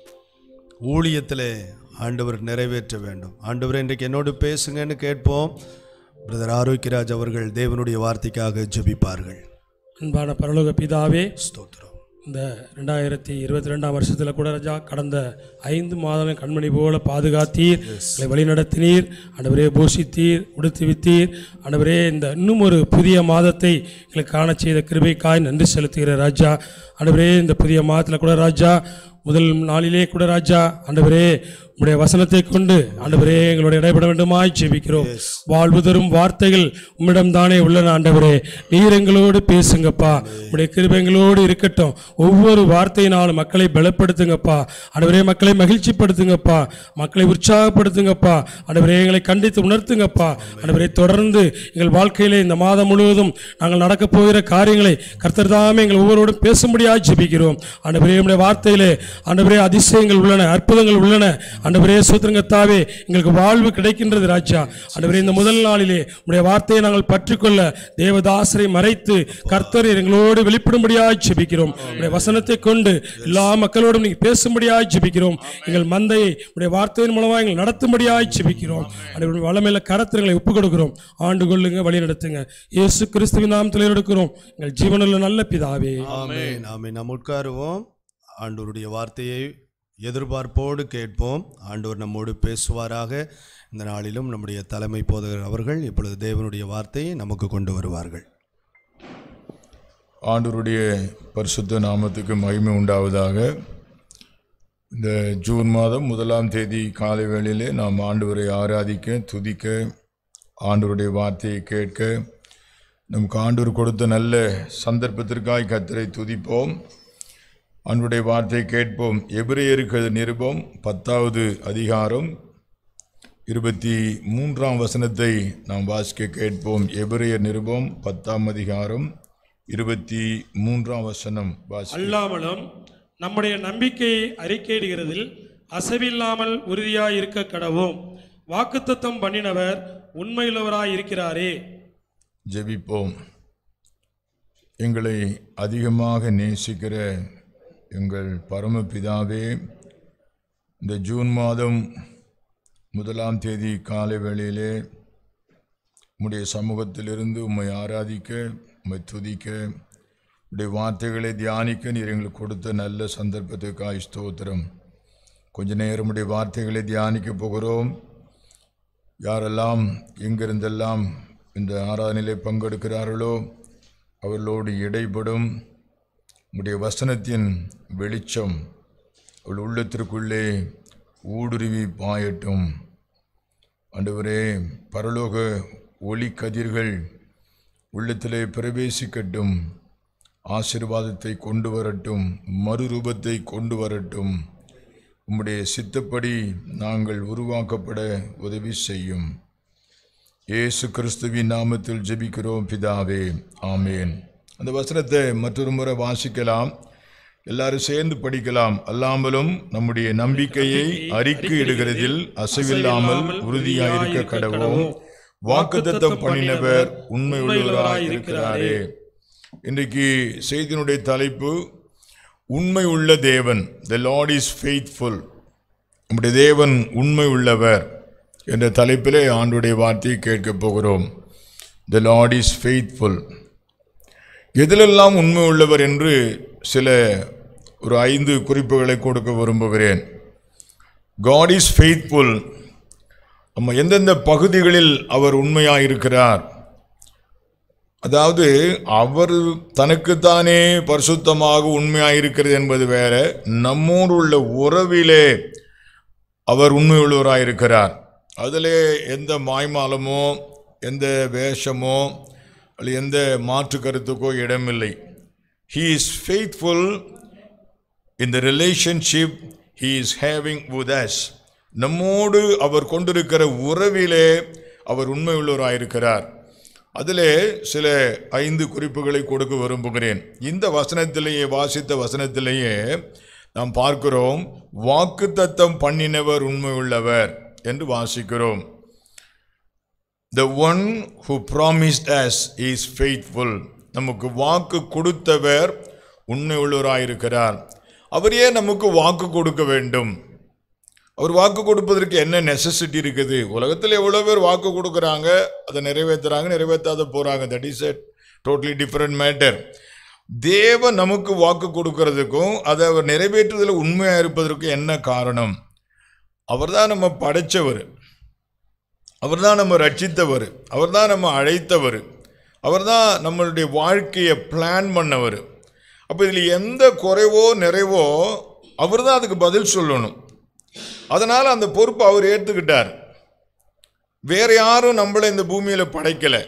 A: ஊழியத்திலே ஆண்டவர் நிறைவேற்ற வேண்டும் ஆண்டவர் இன்றைக்கு என்னோடு பேசுங்கன்னு கேட்போம் பிரதர் ஆரோக்கியராஜ் அவர்கள் தேவனுடைய வார்த்தைக்காக ஜெபிப்பார்கள்
D: அன்பான பரலோக பிதாவே
A: ஸ்தோத்திரம்
D: இந்த ரெண்டாயிரத்தி இருபத்தி ரெண்டாம் வருஷத்தில் கூட ராஜா கடந்த ஐந்து மாதம் கண்மணி போல பாதுகாத்தீர் எங்களை வழிநடத்தினீர் ஆண்டவரே போஷித்தீர் உடுத்துவித்தீர் ஆண்டவரே இந்த இன்னும் ஒரு புதிய மாதத்தை எங்களுக்கு காண செய்த கிருபைக்காய் நன்றி செலுத்துகிற ராஜா ஆண்டவரே இந்த புதிய மாதத்தில் கூட ராஜா முதல் நாளிலே கூட ராஜா ஆண்டவரே உம்முடைய வசனத்தை கொண்டு ஆண்டவரே எங்களோட இடைபட வேண்டுமாய் ஜெபிக்கிறோம் வாழ்வு தரும் வார்த்தைகள் உம்மிடம் தானே உள்ளன ஆண்டவரே நீர் எங்களோடு பேசுங்கப்பா உம்முடைய கிருபைங்களோடு இருக்கட்டும் ஒவ்வொரு வார்த்தையினாலும் மக்களை பலப்படுத்துங்கப்பா ஆண்டவரே மக்களை மகிழ்ச்சிப்படுத்துங்கப்பா மக்களை உற்சாகப்படுத்துங்கப்பா ஆண்டவரே எங்களை கண்டித்து உணர்த்துங்கப்பா ஆண்டவரே தொடர்ந்து எங்கள் வாழ்க்கையிலே இந்த மாதம் முழுவதும் நாங்கள் நடக்கப் போகிற காரியங்களை கர்த்தர் தாமே எங்கள் ஒவ்வொருவரோடும் பேசும்படியாக ஜெபிக்கிறோம் ஆண்டவரே உம்முடைய வார்த்தையிலே ஆண்டவரே அதிசயங்கள் உள்ளன அற்புதங்கள் உள்ளன ஆண்டவரே சூத்திரங்கத்தாவே எங்களுக்கு வாழ்வு கிடைக்கின்றது ராஜா ஆண்டவரே இந்த முதல் நாளிலே உடைய வார்த்தையை நாங்கள் பற்றிக்கொள்ள தேவதாசரை மறைத்து கர்த்தர் எங்களோடு வெளிப்படும்படியாக ஜெபிக்கிறோம் உடைய வசனத்தை கொண்டு எல்லா மக்களோடும் நீங்க பேசும்படியாக ஜெபிக்கிறோம் எங்கள் மந்தையை உடைய வார்த்தையின் மூலமாக எங்களை நடத்தும்படியாக ஜெபிக்கிறோம் ஆண்டவருடைய வளமையில கரத்திரங்களை ஒப்பு கொடுக்கிறோம் ஆண்டு கொள்ளுங்க வழி நடத்துங்க இயேசு கிறிஸ்துவின் நாமத்தில் எடுக்கிறோம் எங்கள் ஜீவனுள்ள நல்ல பிதாவே
A: ஆமென் ஆமென் நாம் உட்காருவோம் ஆண்டவருடைய வார்த்தையை எதிர்பார்ப்போடு கேட்போம் ஆண்டவர் நம்மோடு பேசுவாராக இந்த நாளிலும் நம்முடைய தலைமை போதகர் அவர்கள் இப்பொழுது தேவனுடைய வார்த்தையை நமக்கு கொண்டு வருவார்கள்
E: ஆண்டவருடைய பரிசுத்த நாமத்துக்கு மகிமை உண்டாவதாக இந்த ஜூன் மாதம் முதலாம் தேதி காலை வேளையிலே நாம் ஆண்டவரை ஆராதிக்க துதிக்க ஆண்டவருடைய வார்த்தையை கேட்க நமக்கு ஆண்டவர் கொடுத்த நல்ல சந்தர்ப்பத்திற்காய் கத்தரை துதிப்போம் ஆண்டவருடைய வார்த்தையை கேட்போம் எபிரேயருக்கு நிருபம் பத்தாவது அதிகாரம் இருபத்தி மூன்றாம் வசனத்தை நாம் வாசிக்க கேட்போம் எபிரேயர் நிருபம் பத்தாம் அதிகாரம் இருபத்தி மூன்றாம் வசனம் வாசி
D: அல்லாமலும் நம்முடைய நம்பிக்கையை அறிக்கையிடுகிறதில் அசைவில்லாமல் உறுதியாய் இருக்க கடவோம் வாக்குத்தத்தம் பண்ணினவர் உண்மையுள்ளவராய் இருக்கிறாரே
E: ஜெபிப்போம் எங்களை அதிகமாக நேசிக்கிற எங்கள் பரமபிதாவே இந்த ஜூன் மாதம் முதலாம் தேதி காலை வேளையிலே உம்முடைய சமூகத்திலிருந்து உம்மை ஆராதிக்க உம்மை துதிக்க உடைய வார்த்தைகளை தியானிக்க நீர் எங்களுக்கு கொடுத்த நல்ல சந்தர்ப்பத்துக்காய் ஸ்தோத்திரம் கொஞ்ச நேரம் உடைய வார்த்தைகளை தியானிக்க போகிறோம் யாரெல்லாம் எங்கிருந்தெல்லாம் இந்த ஆராதனையிலே பங்கெடுக்கிறார்களோ அவர்களோடு இடைப்படும் உடைய வசனத்தின் வெளிச்சம் அவள் உள்ளத்திற்குள்ளே ஊடுருவி பாயட்டும் ஆண்டவரே பரலோக ஒளி கதிர்கள் உள்ளத்திலே பிரவேசிக்கட்டும் ஆசீர்வாதத்தை கொண்டு வரட்டும் மறுரூபத்தை கொண்டு வரட்டும் உம்முடைய சித்தப்படி நாங்கள் உருவாக்கப்பட உதவி செய்யும் இயேசு கிறிஸ்துவின் நாமத்தில் ஜெபிக்கிறோம் பிதாவே ஆமேன் அந்த வசனத்தை மற்றொரு முறை வாசிக்கலாம் எல்லாரும் சேர்ந்து படிக்கலாம் அல்லாமலும் நம்முடைய நம்பிக்கையை அறிக்கையிடுகிறதில் அசைவில்லாமல் உறுதியாயிருக்க கடவோம் வாக்குத்தத்தம் பண்ணினவர் உண்மை உள்ளவராய் இருக்கிறாரே இன்றைக்கு செய்தியினுடைய தலைப்பு உண்மை உள்ள தேவன் த லார்ட் இஸ் ஃபெய்த்ஃபுல் நம்முடைய தேவன் உண்மை உள்ளவர் என்ற தலைப்பிலே ஆண்டுடைய வார்த்தையை கேட்கப் போகிறோம் த லார்ட் இஸ் ஃபெய்த்ஃபுல் எதிலெல்லாம் உண்மை உள்ளவர் என்று சில ஒரு ஐந்து குறிப்புகளை கொடுக்க விரும்புகிறேன் காட் இஸ் ஃபெய்த்ஃபுல் நம்ம எந்தெந்த பகுதிகளில் அவர் உண்மையாக இருக்கிறார் அதாவது அவர் தனக்குத்தானே பரிசுத்தமாக உண்மையாக இருக்கிறது என்பது வேற நம்மோடு உள்ள உறவிலே அவர் உண்மையுள்ளவராக இருக்கிறார் அதிலே எந்த மாய்மாலமோ எந்த வேஷமோ அல்லது எந்த மாற்று கருத்துக்கோ இடமில்லை he is faithful in the relationship he is having with us நம்மோடு அவர் கொண்டிருக்கிற உறவிலே அவர் உண்மை உள்ளவராயிருக்கிறார் அதிலே சில ஐந்து குறிப்புகளை கொடுக்க விரும்புகிறேன் இந்த வசனத்திலேயே வாசித்த வசனத்திலேயே நாம் பார்க்கிறோம் வாக்குத்தத்தம் பண்ணினவர் உண்மை உள்ளவர் என்று வாசிக்கிறோம் The one who promised us is faithful. நமக்கு வாக்கு கொடுத்தவர் உண்மை உள்ளவராயிருக்கிறார் அவர் ஏன் நமக்கு வாக்கு கொடுக்க வேண்டும் அவர் வாக்கு கொடுப்பதற்கு என்ன நெசசிட்டி இருக்குது உலகத்தில் எவ்வளோ பேர் வாக்கு கொடுக்குறாங்க அதை நிறைவேற்றுறாங்க நிறைவேற்றாத போகிறாங்க that is a totally different matter தேவன் நமக்கு வாக்கு கொடுக்கறதுக்கும் அதை அவர் நிறைவேற்றுவதில் உண்மையாக இருப்பதற்கு என்ன காரணம் அவர்தான் நம்ம படைச்சவர் அவர்தான் நம்ம ரட்சித்தவர் அவர்தான் நம்ம அழைத்தவர் அவர்தான் நம்மளுடைய வாழ்க்கையை பிளான் பண்ணவர் அப்போ இதில் எந்த குறைவோ நிறைவோ அவர் தான் அதுக்கு பதில் சொல்லணும் அதனால் அந்த பொறுப்பை அவர் ஏற்றுக்கிட்டார் வேற யாரும் நம்மளை இந்த பூமியில் படைக்கலை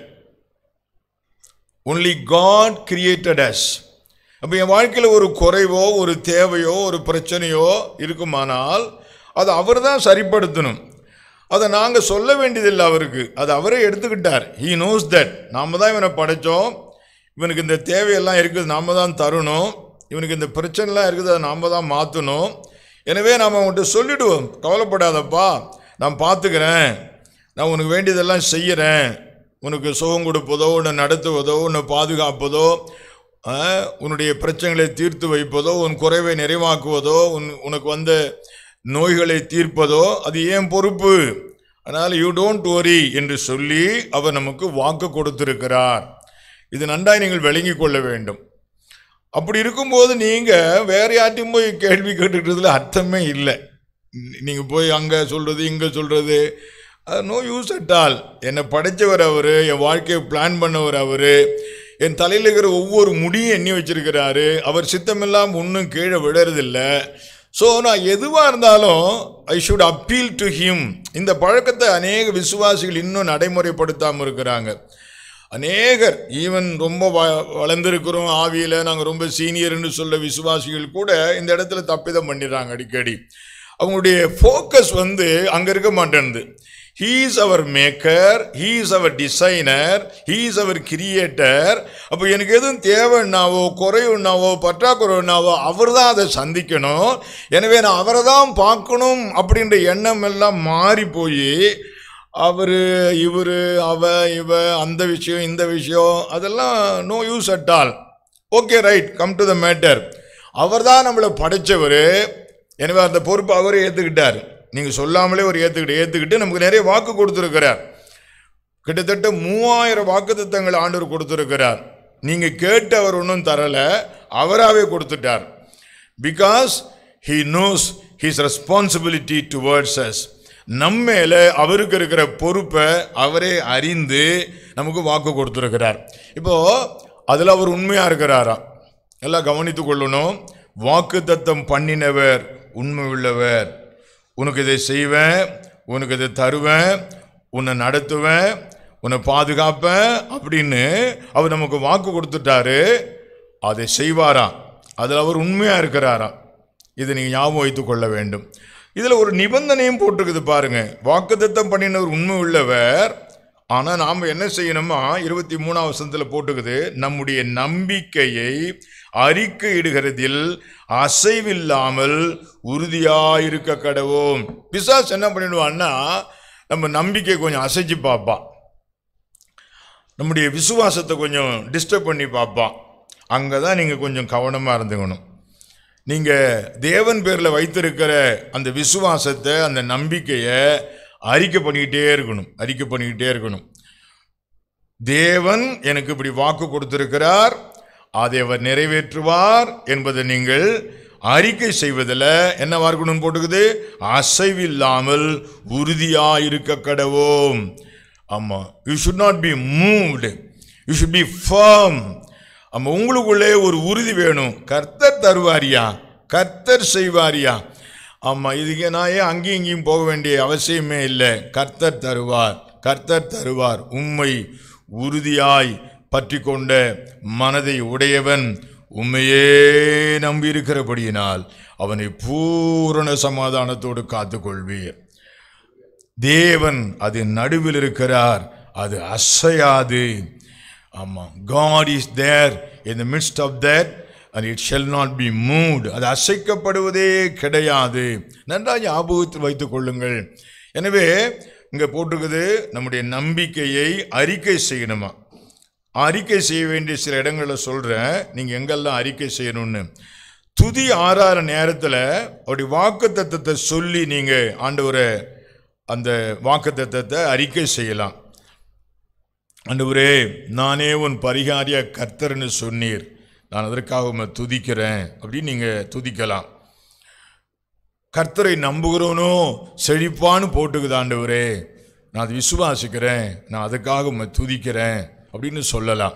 E: ஒன்லி காட் கிரியேட்டட் அஸ் அப்போ என் வாழ்க்கையில் ஒரு குறைவோ ஒரு தேவையோ ஒரு பிரச்சனையோ இருக்குமானால் அதை அவர் தான் சரிப்படுத்தணும் அதை நாங்கள் சொல்ல வேண்டியதில்லை அவருக்கு அது அவரே எடுத்துக்கிட்டார் ஹீ நோஸ் தட் நாம் தான் இவனை படைத்தோம் இவனுக்கு இந்த தேவையெல்லாம் இருக்குது நாம் தான் தரணும் இவனுக்கு இந்த பிரச்சனைலாம் இருக்குது அதை நாம் தான் மாற்றணும் எனவே நாம் அவன்கிட்ட சொல்லிடுவோம் கவலைப்படாதப்பா நான் பார்த்துக்கிறேன் நான் உனக்கு வேண்டியதெல்லாம் செய்கிறேன் உனக்கு சுகம் கொடுப்பதோ உன்னை நடத்துவதோ உன்னை பாதுகாப்பதோ ஆ, உன்னுடைய பிரச்சனைகளை தீர்த்து வைப்பதோ உன் குறைவை நிறைவாக்குவதோ உன் உனக்கு வந்த நோய்களை தீர்ப்பதோ அது ஏன் பொறுப்பு அதனால் யூ டோன்ட் worry என்று சொல்லி அவர் நமக்கு வாக்கு கொடுத்திருக்கிறார் இது நன்றாய் நீங்கள் விளங்கிக் கொள்ள வேண்டும் அப்படி இருக்கும்போது நீங்கள் வேற யார்ட்டையும் போய் கேள்வி கேட்டுக்கிறதுல அர்த்தமே இல்லை நீங்கள் போய் அங்கே சொல்கிறது இங்கே சொல்கிறது நோ யூஸ் அட் ஆல் என்னை படைச்சவர் அவர் என் வாழ்க்கையை பிளான் பண்ணவர் அவர் என் தலையில் இருக்கிற ஒவ்வொரு முடியும் எண்ணி வச்சிருக்கிறாரு அவர் சித்தமெல்லாம் ஒன்றும் கீழே விடுறதில்ல ஸோ நான் எதுவாக இருந்தாலும் I should appeal to him இந்த பழக்கத்தை அநேக விசுவாசிகள் இன்னும் நடைமுறைப்படுத்தாமல் இருக்கிறாங்க அநேகர் ஈவன் ரொம்ப வ வளர்ந்துருக்கிறோம் ஆவியில் நாங்கள் ரொம்ப சீனியர்னு சொல்ல விசுவாசிகள் கூட இந்த இடத்துல தப்பிதம் பண்ணிடுறாங்க அடிக்கடி அவங்களுடைய ஃபோக்கஸ் வந்து அங்கே இருக்க மாட்டேன்து ஹீ இஸ் அவர் மேக்கர் ஹீ இஸ் அவர் டிசைனர் ஹீ இஸ் அவர் கிரியேட்டர் அப்போ எனக்கு எதுவும் தேவைன்னாவோ குறைவுன்னாவோ பற்றாக்குறைனாவோ அவர் தான் அதை சந்திக்கணும் எனவே நான் அவரை தான் பார்க்கணும் அப்படின்ற எண்ணம் எல்லாம் மாறி போய் அவர் இவர் அவ இவ அந்த விஷயம் இந்த விஷயம் அதெல்லாம் no use at all okay right come to the matter அவர் தான் நம்மளை படைச்சவர் எனவே அந்த பொறுப்பை அவரே ஏற்றுக்கிட்டார் நீங்கள் சொல்லாமலே ஒரு ஏற்றுக்கிட்டு ஏற்றுக்கிட்டு நமக்கு நிறைய வாக்கு கொடுத்துருக்கிறார் கிட்டத்தட்ட மூவாயிரம் வாக்குத்தத்தங்கள் ஆண்டவர் கொடுத்துருக்கிறார் நீங்கள் கேட்டு அவர் ஒன்றும் தரலை அவராகவே கொடுத்துட்டார் because he knows his responsibility towards us நம்ம மேல அவருக்கு இருக்கிற பொறுப்பை அவரே அறிந்து நமக்கு வாக்கு கொடுத்துருக்கிறார் இப்போ அதில் அவர் உண்மையாக இருக்கிறாரா எல்லாம் கவனித்து கொள்ளணும் வாக்கு தத்தம் பண்ணினவர் உண்மை உள்ளவர் உனக்கு இதை செய்வேன் உனக்கு இதை தருவேன் உன்னை நடத்துவேன் உன்னை பாதுகாப்பேன் அப்படின்னு அவர் நமக்கு வாக்கு கொடுத்துட்டாரு அதை செய்வாராம் அதில் அவர் உண்மையாக இருக்கிறாராம் இதை நீங்கள் ஞாபகம் வைத்துக் கொள்ள வேண்டும் இதில் ஒரு நிபந்தனையும் போட்டிருக்குது பாருங்க வாக்குத்தத்தம் பண்ணினவர் உண்மை உள்ளவர் ஆனால் நாம் என்ன செய்யணுமா இருபத்தி மூணாம் வசனத்தில் போட்டுக்குது நம்முடைய நம்பிக்கையை அறிக்கையிடுகிறதில் அசைவில்லாமல் உறுதியாயிருக்க கடவோம் பிசாஸ் என்ன பண்ணிடுவான்னா நம்ம நம்பிக்கை கொஞ்சம் அசைச்சு பார்ப்பான் நம்முடைய விசுவாசத்தை கொஞ்சம் டிஸ்டர்ப் பண்ணி பார்ப்பான் அங்கே தான் நீங்கள் கொஞ்சம் கவனமாக இருந்துக்கணும் நீங்கள் தேவன் பேரில் வைத்திருக்கிற அந்த விசுவாசத்தை அந்த நம்பிக்கையை அறிக்கை பண்ணிக்கிட்டே இருக்கணும் அறிக்கை பண்ணிக்கிட்டே இருக்கணும் தேவன் எனக்கு இப்படி வாக்கு கொடுத்திருக்கிறார் அதை அவர் நிறைவேற்றுவார் என்பதை நீங்கள் அறிக்கை செய்வதில் என்னவா இருக்கணும்னு போட்டுக்குது அசைவில்லாமல் உறுதியாக இருக்க கடவோம் ஆமாம் you should not be moved you should be firm ஆமாம் உங்களுக்குள்ளே ஒரு உறுதி வேணும் கர்த்தர் தருவாரியா கர்த்தர் செய்வாரியா ஆமாம் இதுக்கு நான் ஏன் அங்கேயும் இங்கேயும் போக வேண்டிய அவசியமே இல்லை கர்த்தர் தருவார் கர்த்தர் தருவார் உண்மை உறுதியாய் பற்றி கொண்ட மனதை உடையவன் உண்மையே நம்பியிருக்கிறபடியினால் அவனை பூரண சமாதானத்தோடு காத்துக்கொள்வீர் தேவன் அது நடுவில் இருக்கிறார் அது அசையாது ஆமாம் God is there in the midst of that and it shall not be moved அது அசைக்கப்படுவதே கிடையாது நன்றாக ஞாபகத்தில் வைத்துக் கொள்ளுங்கள் எனவே இங்கே போட்டிருக்குது நம்முடைய நம்பிக்கையை அறிக்கை செய்யணுமா அறிக்கை செய்ய வேண்டிய சில இடங்களில் சொல்கிறேன் நீங்கள் எங்கெல்லாம் அறிக்கை செய்யணும்னு துதி ஆறாற நேரத்தில் அப்படி வாக்கு தத்தத்தை சொல்லி நீங்கள் ஆண்டவரை அந்த வாக்கு தத்தத்தை அறிக்கை செய்யலாம் ஆண்டவரே நானே உன் பரிகாரிய கர்த்தர்னு சொன்னீர் நான் அதற்காக உம்மை துதிக்கிறேன் அப்படின்னு நீங்கள் துதிக்கலாம் கர்த்தரை நம்புகிறவனோ செழிப்பான்னு போட்டுக்குது ஆண்டவரே நான் அதை விசுவாசிக்கிறேன் நான் அதுக்காக உம்மை துதிக்கிறேன் அப்படின்னு சொல்லலாம்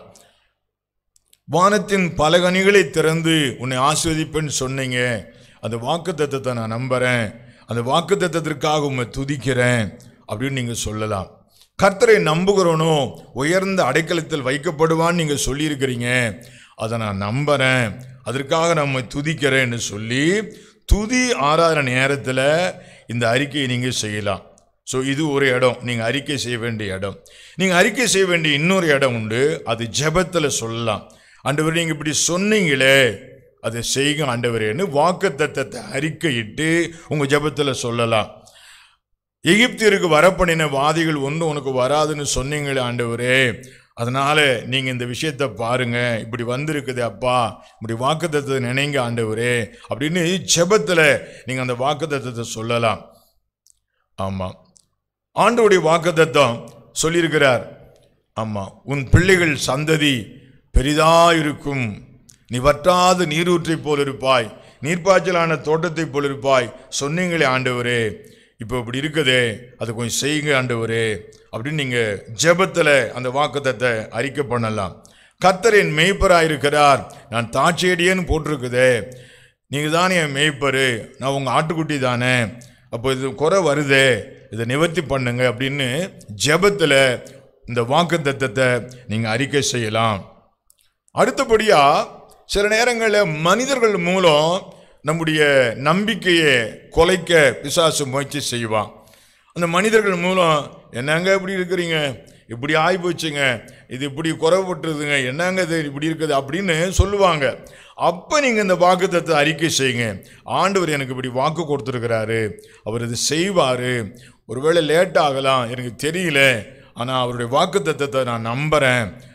E: வானத்தின் பல கனிகளை திறந்து உன்னை ஆஸ்வதிப்பேன்னு சொன்னீங்க அந்த வாக்கு தத்தத்தை நான் நம்புறேன் அந்த வாக்கு தத்தத்திற்காக உம்மை துதிக்கிறேன் அப்படின்னு நீங்கள் சொல்லலாம் கர்த்தரை நம்புகிறவனோ உயர்ந்த அடைக்கலத்தில் வைக்கப்படுவான்னு நீங்கள் சொல்லியிருக்கிறீங்க அதை நான் நம்புறேன் அதற்காக நம்ம துதிக்கிறேன்னு சொல்லி துதி ஆறாத நேரத்தில் இந்த அறிக்கையை நீங்கள் செய்யலாம் ஸோ இது ஒரு இடம் நீங்கள் அறிக்கை செய்ய வேண்டிய இடம் நீங்கள் அறிக்கை செய்ய வேண்டிய இன்னொரு இடம் உண்டு அது ஜெபத்தில் சொல்லலாம் ஆண்டவர் நீங்கள் இப்படி சொன்னீங்களே அதை செய்யுங்க ஆண்டவரேன்னு வாக்கு தத்தத்தை அறிக்கையிட்டு உங்கள் ஜெபத்தில் சொல்லலாம் எகிப்தியருக்கு வரப்பண்ணின வாதிகள் ஒன்றும் உனக்கு வராதுன்னு சொன்னீங்களே ஆண்டவரே அதனால நீங்க இந்த விஷயத்தை பாருங்க இப்படி வந்திருக்குது அப்பா இப்படி வாக்குத்தத்தை நினைங்க ஆண்டவரே அப்படின்னு ஜெபத்துல நீங்க அந்த வாக்குத்தத்தத்தை சொல்லலாம் ஆமா ஆண்டவருடைய வாக்குத்தத்தம் சொல்லியிருக்கிறார் ஆமா உன் பிள்ளைகள் சந்ததி பெரிதா இருக்கும் நீ வற்றாத நீரூற்றை போல் இருப்பாய் நீர்ப்பாய்ச்சலான தோட்டத்தை போல் இருப்பாய் சொன்னீங்களே ஆண்டவரே இப்போ இப்படி இருக்குதே அதை கொஞ்சம் செய்யுங்க ஆண்டவரே அப்படின்னு நீங்கள் ஜெபத்தில் அந்த வாக்குத்தத்தை அறிக்கை பண்ணலாம் கர்த்தர் என் மேய்ப்பராக இருக்கிறார் நான் தாட்சியடியேன்னு போட்டிருக்குதே நீங்கள் தானே என் மேய்ப்பரு நான் உங்கள் ஆட்டுக்குட்டி தானே அப்போ இது குறை வருதே இதை நிவர்த்தி பண்ணுங்க அப்படின்னு ஜெபத்தில் இந்த வாக்குத்தத்தத்தை நீங்கள் அறிக்கை செய்யலாம் அடுத்தபடியாக சில நேரங்களில் மனிதர்கள் மூலம் நம்முடைய நம்பிக்கையை குலைக்க பிசாசு முயற்சி செய்வான் அந்த மனிதர்கள் மூலம் என்னங்க இப்படி இருக்கிறீங்க இப்படி ஆகி போச்சுங்க இது இப்படி குறைவுபட்டுருதுங்க என்னங்க இது இப்படி இருக்குது அப்படின்னு சொல்லுவாங்க அப்போ நீங்கள் இந்த வாக்குத்தத்தை அறிக்கை செய்யுங்க ஆண்டவர் எனக்கு இப்படி வாக்கு கொடுத்துருக்கிறாரு அவர் இது செய்வார் ஒருவேளை லேட் ஆகலாம் எனக்கு தெரியல ஆனால் அவருடைய வாக்குத்தத்தத்தை நான் நம்புகிறேன்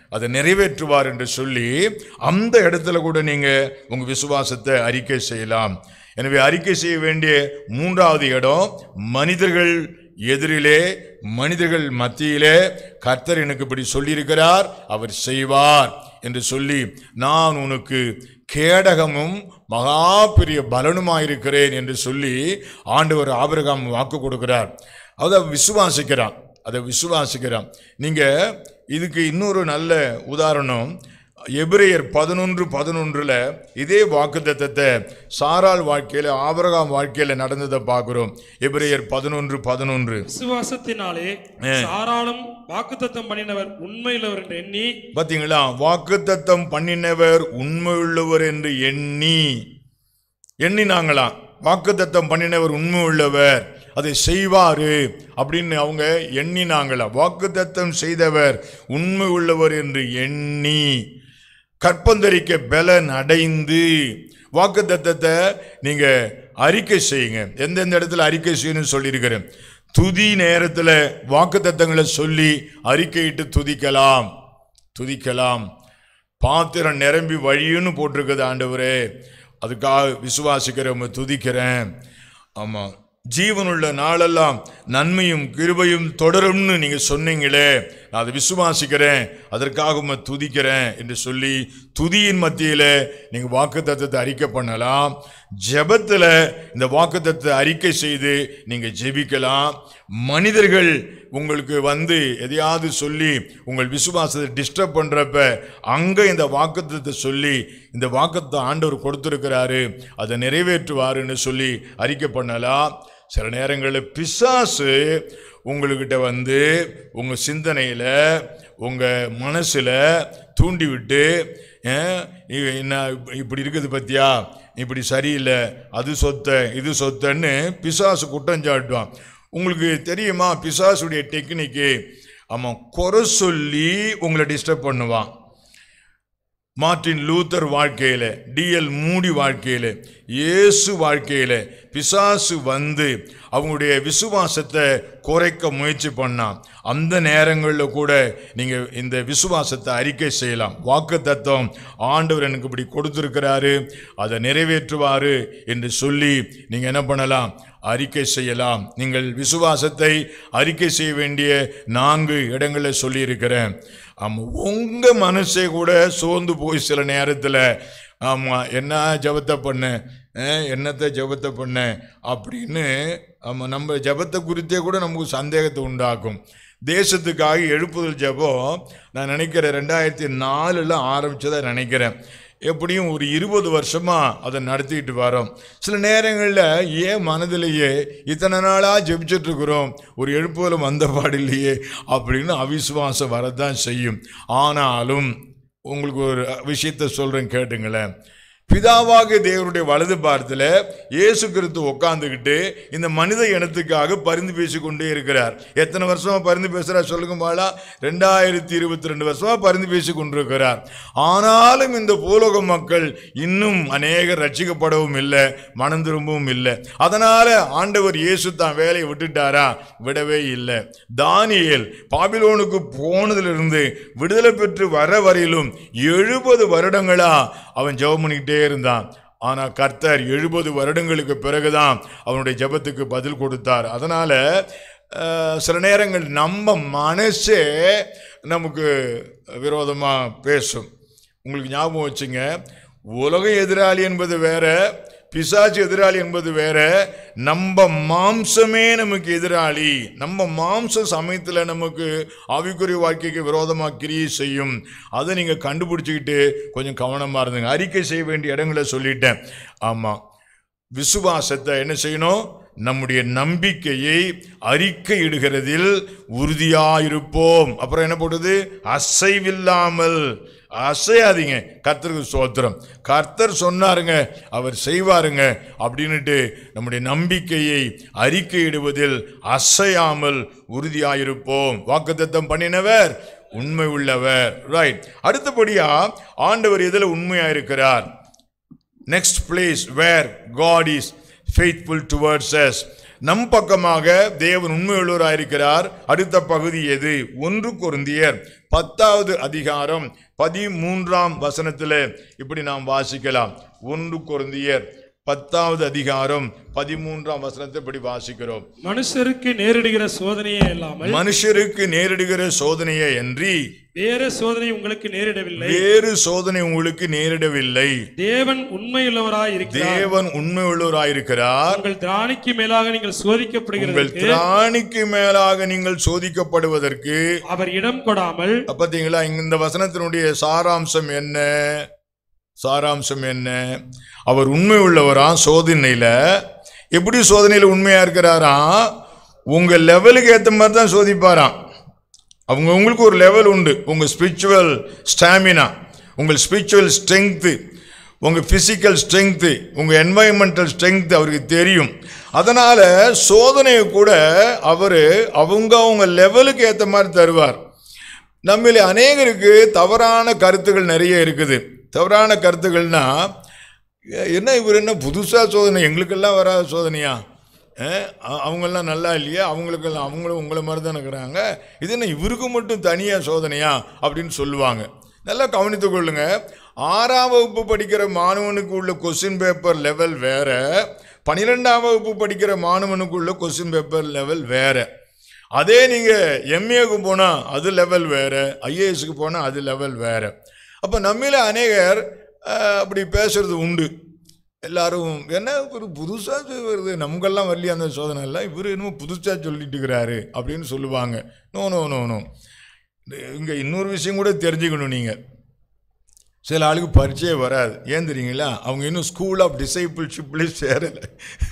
E: அதை நிறைவேற்றுவார் என்று சொல்லி அந்த இடத்துல கூட நீங்க உங்க விசுவாசத்தை அறிக்கை செய்யலாம் எனவே அறிக்கை செய்ய வேண்டிய மூன்றாவது இடம் மனிதர்கள் எதிரிலே மனிதர்கள் மத்தியிலே கர்த்தர் எனக்கு இப்படி சொல்லியிருக்கிறார் அவர் செய்வார் என்று சொல்லி நான் உனக்கு கேடகமும் மகா பெரிய பலனுமாயிருக்கிறேன் என்று சொல்லி ஆண்டவர் ஆபிரகாம் வாக்கு கொடுக்கிறார் அதை விசுவாசிக்கிறான் அதை விசுவாசிக்கிறான் நீங்க இதுக்கு இன்னொரு நல்ல உதாரணம் எபிரேயர் பதினொன்று பதினொன்றுல இதே வாக்குத்தத்தத்தை சாராள் வாழ்க்கையில ஆபிரகாம் வாழ்க்கையில நடந்ததை பார்க்கிறோம் எபிரேயர் பதினொன்று பதினொன்று
D: விசுவாசத்தினாலே சாராளும் வாக்குத்தத்தம் பண்ணினவர் உண்மையுள்ளவர் என்று எண்ணி
E: பாத்தீங்களா வாக்குத்தத்தம் பண்ணினவர் உண்மையுள்ளவர் என்று எண்ணி எண்ணினாங்களாம் வாக்குத்தத்தம் பண்ணினவர் உண்மை உள்ளவர் அதை செய்வாரு அப்படின்னு அவங்க எண்ணினாங்களா வாக்குத்தத்தம் செய்தவர் உண்மை உள்ளவர் என்று எண்ணி கற்பந்தரிக்க பலன் அடைந்து வாக்குத்தத்தத்தை நீங்க அறிக்கை செய்யுங்க எந்தெந்த இடத்துல அறிக்கை செய்யணும்னு சொல்லியிருக்கிறேன் துதி நேரத்தில் வாக்குத்தத்தங்களை சொல்லி அறிக்கையிட்டு துதிக்கலாம் துதிக்கலாம் பாத்திரம் நிரம்பி வழியுன்னு போட்டிருக்குது ஆண்டவரே அதுக்காக விசுவாசிக்கிறவங்க துதிக்கிறேன் ஆமாம் ஜீவனுள்ள நாளெல்லாம் நன்மையும் கிருபையும் தொடரும்னு நீங்க சொன்னீங்களே நான் அதை விசுவாசிக்கிறேன் அதற்காக உம்மை துதிக்கிறேன் என்று சொல்லி துதியின் மத்தியில நீங்க வாக்குத்தத்தத்தை அறிக்கை பண்ணலாம் ஜெபத்துல இந்த வாக்குத்தத்தை அறிக்கை செய்து நீங்க ஜெபிக்கலாம் மனிதர்கள் உங்களுக்கு வந்து எதையாவது சொல்லி உங்கள் விசுவாசத்தை டிஸ்டர்ப் பண்றப்ப அங்க இந்த வாக்குத்தத்தை சொல்லி இந்த வாக்குத்தை ஆண்டவர் கொடுத்திருக்கிறாரு அதை நிறைவேற்றுவாருன்னு சொல்லி அறிக்கை பண்ணலாம் சில நேரங்களில் பிசாசு உங்கள்கிட்ட வந்து உங்கள் சிந்தனையில் உங்கள் மனசில் தூண்டி விட்டு "ஏன், இ- என்ன இப்படி இருக்குது பத்தியா இப்படி சரியில்லை அது சொத்த இது சொத்தன்னு பிசாசு குற்றம் சாட்டுவான் உங்களுக்கு தெரியுமா பிசாசுடைய டெக்னிக்கு அவன் குறை சொல்லி உங்களை டிஸ்டர்ப் பண்ணுவான் மார்ட்டின் லூத்தர் வாழ்க்கையில டிஎல் மூடி வாழ்க்கையில இயேசு வாழ்க்கையில பிசாசு வந்து அவங்களுடைய விசுவாசத்தை குறைக்க முயற்சி பண்ணான் அந்த நேரங்களில் கூட நீங்க இந்த விசுவாசத்தை அறிக்கை செய்யலாம் வாக்கு தத்துவம் ஆண்டவர் எனக்கு இப்படி கொடுத்திருக்கிறாரு அதை நிறைவேற்றுவாரு என்று சொல்லி நீங்க என்ன பண்ணலாம் அறிக்கை செய்யலாம் நீங்கள் விசுவாசத்தை அறிக்கை செய்ய வேண்டிய நான்கு இடங்களை சொல்லியிருக்கிறேன் ஆமா உங்க மனசே கூட சோர்ந்து போய் சில நேரத்தில் ஆமா என்ன ஜெபத்தை பண்ண அஹ், என்னத்தை ஜெபத்தை பண்ண அப்படின்னு ஆமா நம்ம ஜெபத்தை குறித்தே கூட நமக்கு சந்தேகத்தை உண்டாக்கும் தேசத்துக்காக எழுப்புதல் ஜெபம் நான் நினைக்கிறேன் ரெண்டாயிரத்தி நாலில் ஆரம்பிச்சதா நினைக்கிறேன் எப்படியும் ஒரு இருபது வருஷமா அதை நடத்திட்டு வரோம் சில நேரங்களில் ஏன் மனதிலேயே இத்தனை நாளாக ஜெபிச்சுட்டு இருக்கிறோம் ஒரு எழுப்புதலும் வந்த பாடில்லையே அப்படின்னு அவிசுவாசம் வரதான் செய்யும் ஆனாலும் உங்களுக்கு ஒரு விஷயத்த சொல்றேன் கேட்டுங்களேன் பிதாவாக தேவனுடைய வலது பாரத்தில் இயேசு கிறிஸ்து உட்காந்துக்கிட்டு இந்த மனித இனத்துக்காக பரிந்து பேசி கொண்டே இருக்கிறார் எத்தனை வருஷமா பரிந்து பேசுறார் சொல்லுங்க பாலா ரெண்டாயிரத்தி இருபத்தி ரெண்டு வருஷமா பரிந்து பேசி கொண்டிருக்கிறார் ஆனாலும் இந்த பூலோக மக்கள் இன்னும் அநேகர் ரட்சிக்கப்படவும் இல்லை மனம் திரும்பவும் இல்லை அதனால ஆண்டவர் இயேசு தான் வேலையை விட்டுட்டாரா விடவே இல்லை தானியேல் பாபிலோனுக்கு போனதிலிருந்து விடுதலை பெற்று வர வரையிலும் எழுபது வருடங்களா அவன் ஜெபம் பண்ணிக்கிட்டே இருந்தான் ஆனா கர்த்தர் எழுபது வருடங்களுக்கு பிறகுதான் அவனுடைய ஜெபத்துக்கு பதில் கொடுத்தார் அதனால அஹ், சில நேரங்கள் நம்ம மனசே நமக்கு விரோதமா பேசும் உங்களுக்கு ஞாபகம் வச்சுங்க உலக எதிராளி என்பது வேற பிசாசு எதிராளி என்பது வேற நம்ம மாம்சமே நமக்கு எதிராளி நம்ம மாம்ச சமயத்தில் நமக்கு ஆவிக்குரிய வாழ்க்கைக்கு விரோதமாக கிரியை செய்யும் அதை நீங்கள் கண்டுபிடிச்சிக்கிட்டு கொஞ்சம் கவனமாக இருந்துங்க அறிக்கை செய்ய வேண்டிய இடங்களை சொல்லிட்டேன் ஆமாம் விசுவாசத்தை என்ன செய்யணும் நம்முடைய நம்பிக்கையை அறிக்கையிடுகிறதில் உறுதியாயிருப்போம் அப்புறம் என்ன போடுது அசைவில்லாமல் அசையாதீங்க கர்த்தருக்கு சோத்திரம் கர்த்தர் சொன்னாருங்க அவர் செய்வாருங்க அப்படின்னுட்டு நம்முடைய நம்பிக்கையை அறிக்கையிடுவதில் அசையாமல் உறுதியாயிருப்போம் வாக்குத்தத்தம் பண்ணினவர் உண்மை உள்ளவர் ரைட் அடுத்தபடியா ஆண்டவர் எதில் உண்மையாயிருக்கிறார் next place where God is faithful towards us நம் பக்கமாக தேவன் உண்மையுள்ளவராயிருக்கிறார் அடுத்த பகுதி எது ஒன்று கொருந்தியர் பத்தாவது அதிகாரம் பதிமூன்றாம் வசனத்தில் இப்படி நாம் வாசிக்கலாம் ஒன்று கொருந்தியர் பத்தாவது அதிகாரம் பதிமூன்றாம் வசனத்தை இப்படி வாசிக்கிறோம்
D: மனுஷருக்கு நேரிடுகிற சோதனையே இல்லாமல்
E: மனுஷருக்கு நேரிடுகிற சோதனையை அன்றி
D: வேற சோதனை உங்களுக்கு நேரிடவில்லை
E: வேறு சோதனை உங்களுக்கு நேரிடவில்லை
D: தேவன் உண்மையுள்ளவராய் இருக்கிறார்
E: தேவன் உண்மை உள்ளவராயிருக்கிறார்
D: உங்கள் திராணிக்கு மேலாக நீங்கள்
E: உங்கள்
D: சோதிக்கப்படுகிறதற்கு
E: திராணிக்கு மேலாக நீங்கள் சோதிக்கப்படுவதற்கு
D: அவர் இடம் கொடாமல்
E: பார்த்தீங்களா இந்த வசனத்தினுடைய சாராம்சம் என்ன சாராம்சம் என்ன அவர் உண்மை உள்ளவராம் சோதனையில எப்படி சோதனையில உண்மையா இருக்கிறாராம் உங்க லெவலுக்கு ஏத்த மாதிரி தான் சோதிப்பாராம் அவங்க உங்களுக்கு ஒரு லெவல் உண்டு உங்க ஸ்பிரிச்சுவல் ஸ்டாமினா உங்கள் ஸ்பிரிச்சுவல் ஸ்ட்ரென்த்து உங்கள் ஃபிசிக்கல் ஸ்ட்ரென்த்து உங்கள் என்வாயன்மெண்டல் ஸ்ட்ரென்த் அவருக்கு தெரியும் அதனால் சோதனையை கூட அவர் அவங்க அவங்க லெவலுக்கு ஏற்ற மாதிரி தருவார் நம்மள அநேகருக்கு தவறான கருத்துகள் நிறைய இருக்குது தவறான கருத்துக்கள்னா எ- என்ன இவர் என்ன புதுசாக சோதனை எங்களுக்கெல்லாம் வராத சோதனையா அஹ், அ- அவங்கெல்லாம் நல்லா இல்லையா அவங்களுக்கெல்லாம் அவங்களும் உங்களை மாதிரி தான் இருக்கிறாங்க இது என்ன இவருக்கு மட்டும் தனியாக சோதனையா அப்படின்னு சொல்லுவாங்க நல்லா கவனித்துக் கொள்ளுங்க ஆறாம் வகுப்பு படிக்கிற மாணவனுக்கு உள்ள கொஸ்டின் பேப்பர் லெவல் வேற பன்னிரெண்டாம் வகுப்பு படிக்கிற மாணவனுக்கு உள்ள கொஸ்டின் பேப்பர் லெவல் வேற அதே நீங்கள் எம்ஏக்கு போனால் அது லெவல் வேறு ஐஏஎஸ்க்கு போனால் அது லெவல் வேறு அப்போ நம்மள அநேகர் அஹ், அப்படி பேசுறது உண்டு எல்லாரும் என்ன ஒரு புதுசாக வருது நமக்கெல்லாம் வரலையா அந்த சோதனை எல்லாம் இவர் என்னமோ புதுசாக சொல்லிட்டு இருக்கிறாரு அப்படின்னு சொல்லுவாங்க நோ நோ நோ நோ இங்கே இன்னொரு விஷயம் கூட தெரிஞ்சுக்கணும் நீங்கள் சில ஆளுக்கு பரீட்சையே வராது ஏன் தெரியுங்களா அவங்க இன்னும் ஸ்கூல் ஆஃப் டிசைபிள்ஷிப்லேயே சேரலை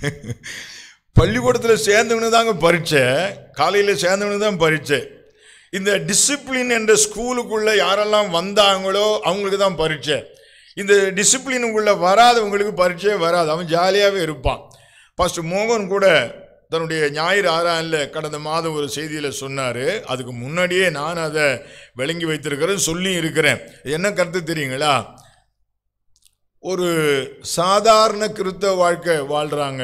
E: பள்ளிக்கூடத்தில் சேர்ந்தவனு தாங்க பரீட்சை காலையில் சேர்ந்தவனு தான் பரீட்சை இந்த டிசிப்ளின் என்ற ஸ்கூலுக்குள்ளே யாரெல்லாம் வந்தாங்களோ அவங்களுக்கு தான் பரீட்சை இந்த டிசிப்ளினுக்குள்ளே வராதவங்களுக்கு பரீட்சையே வராது அவன் ஜாலியாகவே இருப்பான் ஃபஸ்ட்டு மோகன் கூட தன்னுடைய ஞாயிறு ஆறாண்டில் கடந்த மாதம் ஒரு செய்தியில் சொன்னார் அதுக்கு முன்னாடியே நான் அதை விளங்கி வைத்திருக்கிறேன் சொல்லி இருக்கிறேன் என்ன கருத்து தெரியுங்களா ஒரு சாதாரண கிறிஸ்தவ வாழ்க்கை வாழ்கிறாங்க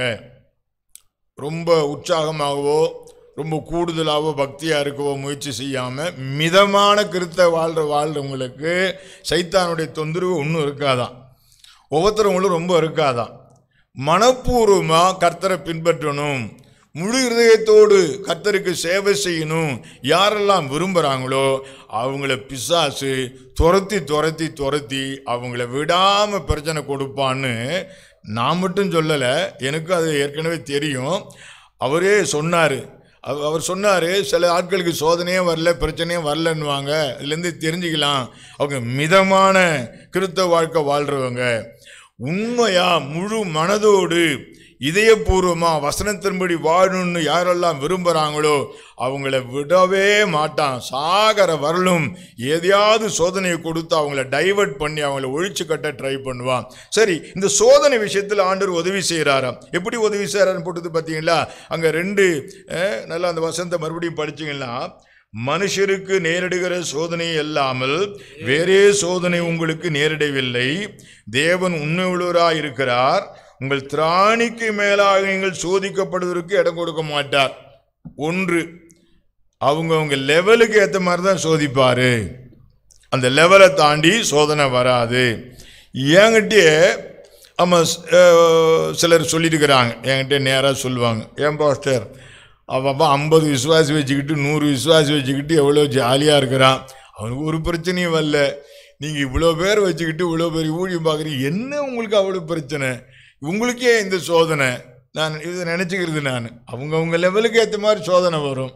E: ரொம்ப உற்சாகமாகவோ ரொம்ப கூடுதலாகவோ பக்தியாக இருக்கவோ முயற்சி செய்யாமல் மிதமான கிறிஸ்தவ வாழ்கிற வாழ்கிறவங்களுக்கு சைத்தானுடைய தொந்தரவு ஒன்றும் இருக்காதான் ஒவ்வொருத்தரவங்களும் ரொம்ப இருக்காதான் மனப்பூர்வமாக கர்த்தரை பின்பற்றணும் முழு இருதயத்தோடு கர்த்தருக்கு சேவை செய்யணும் யாரெல்லாம் விரும்புகிறாங்களோ அவங்கள பிசாசு துரத்தி துரத்தி துரத்தி அவங்கள விடாமல் பிரச்சனை கொடுப்பான்னு நான் மட்டும் சொல்லலை எனக்கு அது ஏற்கனவே தெரியும் அவரே சொன்னார் அவர் சொன்னார் சில ஆட்களுக்கு சோதனையே வரல பிரச்சனையே வரலன்னுவாங்க இதுலேருந்து தெரிஞ்சுக்கலாம் அவங்க மிதமான கிறிஸ்தவ வாழ்க்கை வாழ்கிறவங்க உண்மையா முழு மனதோடு இதயபூர்வமா வசனத்தின்படி வாழணும்னு யாரெல்லாம் விரும்புகிறாங்களோ அவங்கள விடவே மாட்டான் சாகர வரலும் எதையாவது சோதனையை கொடுத்து அவங்கள டைவர்ட் பண்ணி அவங்கள ஒழிச்சு கட்ட ட்ரை பண்ணுவான் சரி இந்த சோதனை விஷயத்தில் ஆண்டவர் உதவி செய்கிறாராம் எப்படி உதவி செய்கிறாருன்னு போட்டது பார்த்தீங்களா அங்கே ரெண்டு அஹ், நல்லா அந்த வசனத்தை மறுபடியும் படிச்சீங்கன்னா மனுஷருக்கு நேரிடுகிற சோதனை அல்லாமல் வேறே சோதனை உங்களுக்கு நேரிடவில்லை தேவன் உண்மை உள்ளவராய் இருக்கிறார் உங்கள் திராணிக்கு மேலாக நீங்கள் சோதிக்கப்படுவதற்கு இடம் கொடுக்க மாட்டார் ஒன்று அவங்க அவங்க லெவலுக்கு ஏற்ற மாதிரி தான் சோதிப்பாரு அந்த லெவலை தாண்டி சோதனை வராது என்கிட்டயே ஆமாம் சிலர் சொல்லியிருக்கிறாங்க என்கிட்ட நேராக சொல்லுவாங்க ஏன் பாஸ்டர் அவன் ஐம்பது விசுவாசி வச்சுக்கிட்டு நூறு விசுவாசி வச்சுக்கிட்டு எவ்வளோ ஜாலியாக இருக்கிறான் அவனுக்கு ஒரு பிரச்சனையும் வரல நீங்கள் இவ்வளோ பேர் வச்சுக்கிட்டு இவ்வளோ பெரிய ஊழியம் பார்க்குறீங்க என்ன உங்களுக்கு அவ்வளோ பிரச்சனை உங்களுக்கே இந்த சோதனை நான் இதை நினச்சிக்கிறது நான் அவங்கவுங்க லெவலுக்கு ஏற்ற மாதிரி சோதனை வரும்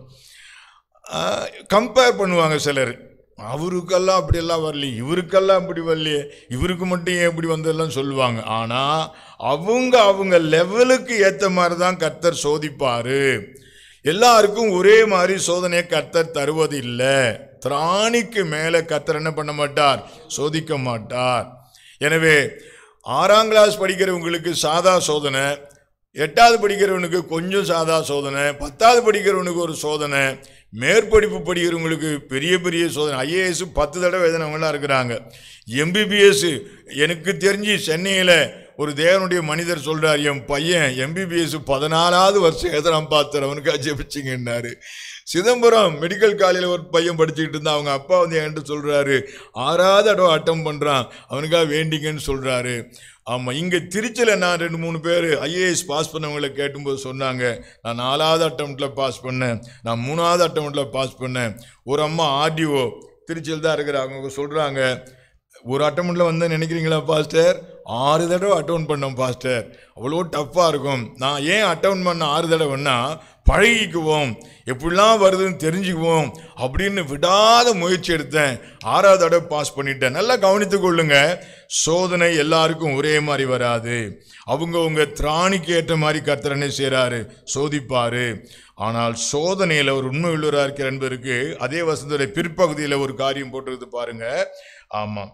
E: கம்பேர் பண்ணுவாங்க சிலர் அவருக்கெல்லாம் அப்படியெல்லாம் வரலையே இவருக்கெல்லாம் அப்படி வரலையே இவருக்கு மட்டும் ஏன் இப்படி வந்ததெல்லாம் சொல்லுவாங்க ஆனால் அவங்க அவங்க லெவலுக்கு ஏற்ற மாதிரி தான் கர்த்தர் சோதிப்பார் எல்லாருக்கும் ஒரே மாதிரி சோதனையை கர்த்தர் தருவது இல்லை திராணிக்கு மேலே கர்த்தர் என்ன பண்ண மாட்டார் சோதிக்க மாட்டார் எனவே ஆறாம் கிளாஸ் படிக்கிறவங்களுக்கு சாதா சோதனை எட்டாவது படிக்கிறவனுக்கு கொஞ்சம் சாதா சோதனை பத்தாவது படிக்கிறவனுக்கு ஒரு சோதனை மேற்படிப்பு படிக்கிறவங்களுக்கு பெரிய பெரிய சோதனை ஐஏஎஸ் பத்து தடவை எழுதினவங்களாம் இருக்கிறாங்க எம்பிபிஎஸ் எனக்கு தெரிஞ்சு சென்னையில் ஒரு தேவனுடைய மனிதர் சொல்றார் என் பையன் எம்பிபிஎஸ் பதினாலாவது வருஷம் எழுதுறான் பார்த்தார் அவனுக்காக ஜெபிச்சிங்கன்னாரு சிதம்பரம் மெடிக்கல் காலேஜில் ஒரு பையன் படிச்சுக்கிட்டு இருந்தா அவங்க அப்பா வந்து என்கிட்ட சொல்றாரு ஆறாவது அடம் அட்டம் பண்றான் அவனுக்காக வேண்டிங்கன்னு சொல்றாரு ஆமா இங்க திருச்சியில் நான் ரெண்டு மூணு பேர் ஐஏஎஸ் பாஸ் பண்ணவங்களை கேட்டும்போது சொன்னாங்க நான் நாலாவது அட்டம்ப்ட்ல பாஸ் பண்ணேன் நான் மூணாவது அட்டம்ப்ட்ல பாஸ் பண்ணேன் ஒரு அம்மா ஆர்டிஓ திருச்சியில் தான் இருக்கிறாங்க அவங்க சொல்றாங்க ஒரு அட்டம்ப்ட்ல வந்து நினைக்கிறீங்களா பாஸ்டர் ஆறு தடவை அட்டவுன் பண்ணோம் பாஸ்டர் அவ்வளோ டஃப்பாக இருக்கும் நான் ஏன் அட்டவுன் பண்ண ஆறு தடவைன்னா பழகிக்குவோம் எப்படிலாம் வருதுன்னு தெரிஞ்சுக்குவோம் அப்படின்னு விடாத முயற்சி எடுத்தேன் ஆறாவது தடவை பாஸ் பண்ணிட்டேன் நல்லா கவனித்துக் கொள்ளுங்க சோதனை எல்லாருக்கும் ஒரே மாதிரி வராது அவங்கவுங்க திராணிக்கு ஏற்ற மாதிரி கர்த்தர் என்ன செய்கிறாரு சோதிப்பாரு ஆனால் சோதனையில் ஒரு உண்மை உள்ளவராக இருக்கிற என்பதற்கு அதே வசந்தோட பிற்பகுதியில் ஒரு காரியம் போட்டிருக்கு பாருங்க ஆமாம்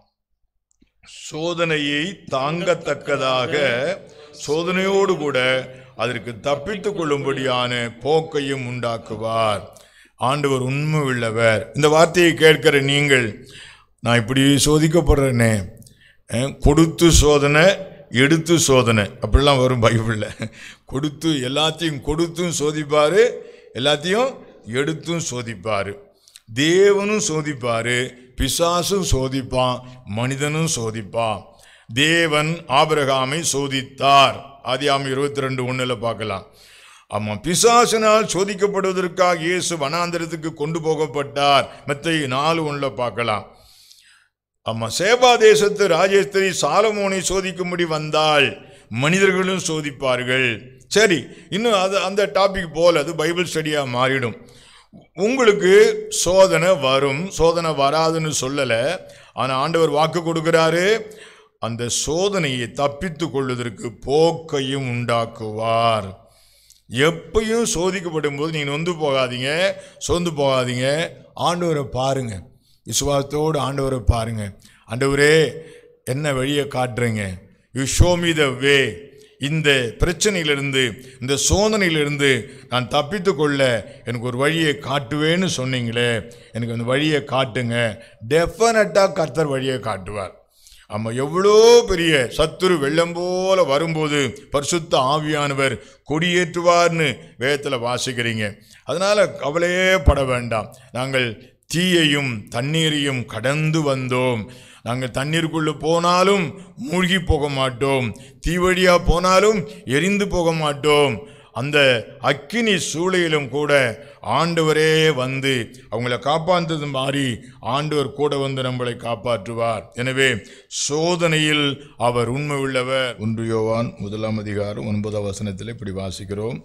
E: சோதனையை தாங்கத்தக்கதாக சோதனையோடு கூட அதற்கு தப்பித்துக் கொள்ளும்படியான போக்கையும் உண்டாக்குவார் ஆண்டவர் உண்மை உள்ளவர் இந்த வார்த்தையை கேட்கிற நீங்கள் நான் இப்படி சோதிக்கப்படுறேனே அஹ், கொடுத்து சோதனை எடுத்து சோதனை அப்படிலாம் வரும் பைபிளில் கொடுத்து எல்லாத்தையும் கொடுத்தும் சோதிப்பார் எல்லாத்தையும் எடுத்தும் சோதிப்பார் தேவனும் சோதிப்பாரு பிசாசும் சோதிப்பான் மனிதனும் சோதிப்பான் தேவன் ஆபிரகாமை சோதித்தார் ஆதியாம இருபத்தி ரெண்டு ஒண்ணுல பார்க்கலாம் ஆமா பிசாசினால் சோதிக்கப்படுவதற்காக இயேசு வனாந்தரத்துக்கு கொண்டு போகப்பட்டார் மத்தை நாலு ஒண்ணுல பார்க்கலாம் ஆமா சேபா தேசத்து ராஜேஸ்வரி சாலமோனை சோதிக்கும்படி வந்தால் மனிதர்களும் சோதிப்பார்கள் சரி இன்னும் அது அந்த டாபிக் போல அது பைபிள் ஸ்டடியா மாறிடும் உங்களுக்கு சோதனை வரும் சோதனை வராதுன்னு சொல்லல ஆனா ஆண்டவர் வாக்கு கொடுக்கிறாரு அந்த சோதனையை தப்பித்து கொள்வதற்கு போக்கையும் உண்டாக்குவார் எப்பயும் சோதிக்கப்படும் போது நீங்கள் நொந்து போகாதீங்க சோர்ந்து போகாதீங்க ஆண்டவரை பாருங்க விசுவாசத்தோடு ஆண்டவரை பாருங்க ஆண்டவரே என்ன வழியை காட்டுறீங்க you show me the way இந்த பிரச்சனையிலிருந்து இந்த சோதனையிலிருந்து நான் தப்பித்து கொள்ள எனக்கு ஒரு வழியை காட்டுவேன்னு சொன்னீங்களே எனக்கு அந்த வழியை காட்டுங்க டெஃபினட்டாக கர்த்தர் வழியை காட்டுவார் ஆமா எவ்வளோ பெரிய சத்துரு வெள்ளம் போல வரும்போது பரிசுத்த ஆவியானவர் கொடியேற்றுவார்னு வேதத்தில் வாசிக்கிறீங்க அதனால கவலையே பட வேண்டாம் நாங்கள் தீயையும் தண்ணீரையும் கடந்து வந்தோம் நாங்கள் தண்ணீருக்குள்ளே போனாலும் மூழ்கி போக மாட்டோம் தீ வழியா போனாலும் எரிந்து போக மாட்டோம் அந்த அக்கினி சூளையிலும் கூட ஆண்டவரே வந்து அவங்கள காப்பாந்தது மாதிரி ஆண்டவர் கூட வந்து நம்மளை காப்பாற்றுவார் எனவே சோதனையில் அவர் உண்மை உள்ளவர் ஒன்று யோவான் முதலாம் அதிகாரம் ஒன்பதாம் வசனத்தில் இப்படி வாசிக்கிறோம்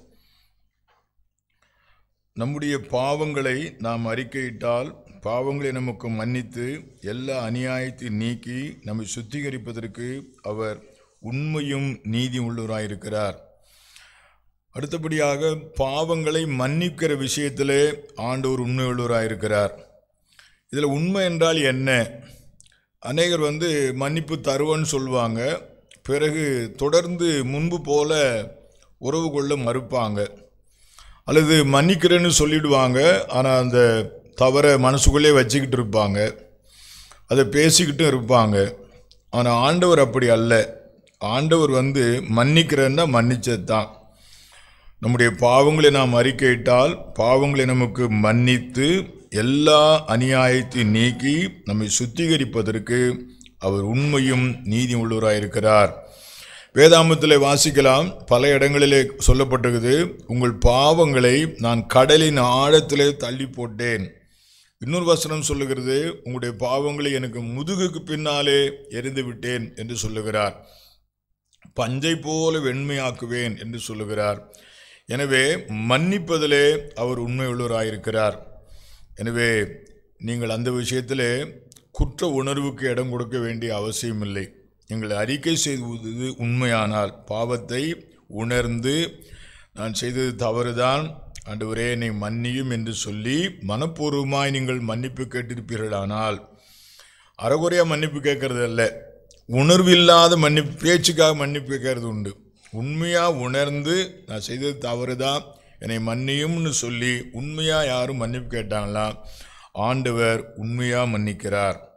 E: நம்முடைய பாவங்களை நாம் அறிக்கையிட்டால் பாவங்களை நமக்கு மன்னித்து எல்லா அநியாயத்தையும் நீக்கி நம்மை சுத்திகரிப்பதற்கு அவர் உண்மையும் நீதி உள்ளவராயிருக்கிறார் அடுத்தபடியாக பாவங்களை மன்னிக்கிற விஷயத்திலே ஆண்டவர் உண்மை உள்ளவராயிருக்கிறார் இதில் உண்மை என்றால் என்ன அநேகர் வந்து மன்னிப்பு தருவன்னு சொல்லுவாங்க பிறகு தொடர்ந்து முன்பு போல உறவு கொள்ள மறுப்பாங்க அல்லது மன்னிக்கிறேன்னு சொல்லிடுவாங்க ஆனால் அந்த தவறை மனசுக்குள்ளே வச்சுக்கிட்டு இருப்பாங்க அதை பேசிக்கிட்டும் இருப்பாங்க ஆனால் ஆண்டவர் அப்படி அல்ல ஆண்டவர் வந்து மன்னிக்கிறேன்னா மன்னிச்சது தான் நம்முடைய பாவங்களை நாம் அறிக்கையிட்டால் பாவங்களை நமக்கு மன்னித்து எல்லா அநியாயத்தையும் நீக்கி நம்மை சுத்திகரிப்பதற்கு அவர் உண்மையும் நீதி உள்ளவராயிருக்கிறார் வேதாமத்தில் வாசிக்கலாம் பல இடங்களிலே சொல்லப்பட்டிருக்குது உங்கள் பாவங்களை நான் கடலின் ஆழத்திலே தள்ளி போட்டேன் இன்னொரு வசனம் சொல்லுகிறது உங்களுடைய பாவங்களை எனக்கு முதுகுக்கு பின்னாலே எரிந்து விட்டேன் என்று சொல்லுகிறார் பஞ்சை போல வெண்மையாக்குவேன் என்று சொல்லுகிறார் எனவே மன்னிப்பதிலே அவர் உண்மை உள்ளவராயிருக்கிறார் எனவே நீங்கள் அந்த விஷயத்திலே குற்ற உணர்வுக்கு இடம் கொடுக்க வேண்டிய அவசியமில்லை நீங்கள் அறிக்கை செய்வது உண்மையானால் பாவத்தை உணர்ந்து நான் செய்தது தவறுதான் ஆண்டவரே என்னை மன்னியும் என்று சொல்லி மனப்பூர்வமாய் நீங்கள் மன்னிப்பு கேட்டிருப்பீர்களானால் அறகுறையா மன்னிப்பு கேட்கறது அல்ல உணர்வில்லாத மன்னிப்பு பேச்சுக்காக மன்னிப்பு கேட்கறது உண்டு உண்மையாக உணர்ந்து நான் செய்தது தவறு தான் என்னை மன்னியும்னு சொல்லி உண்மையாக யாரும் மன்னிப்பு கேட்டாங்களா ஆண்டவர் உண்மையாக மன்னிக்கிறார்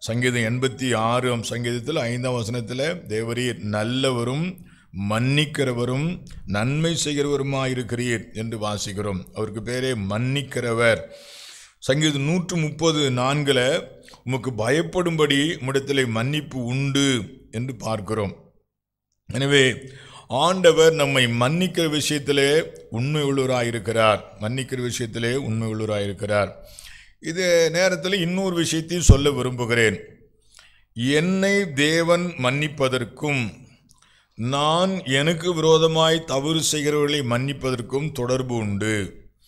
E: சங்கீதம் எண்பத்தி ஆறாம் சங்கீதத்தில் ஐந்தாம் வசனத்தில் தேவரீர் நல்லவரும் மன்னிக்கிறவரும் நன்மை செய்கிறவருமாய் இருக்கிறீர் என்று வாசிக்கிறோம் அவருக்கு பேரே மன்னிக்கிறவர் சங்கீதம் நூற்று முப்பது நான்கில் உமக்கு பயப்படும்படி உம்மிடத்திலே மன்னிப்பு உண்டு என்று பார்க்கிறோம் எனவே ஆண்டவர் நம்மை மன்னிக்கிற விஷயத்திலே உண்மை உள்ளவராயிருக்கிறார் மன்னிக்கிற விஷயத்திலே உண்மை உள்ளவராயிருக்கிறார் இது நேரத்தில் இன்னொரு விஷயத்தையும் சொல்ல விரும்புகிறேன் என்னை தேவன் மன்னிப்பதற்கும் நான் எனக்கு விரோதமாய் தவறு செய்கிறவர்களை மன்னிப்பதற்கும் தொடர்பு உண்டு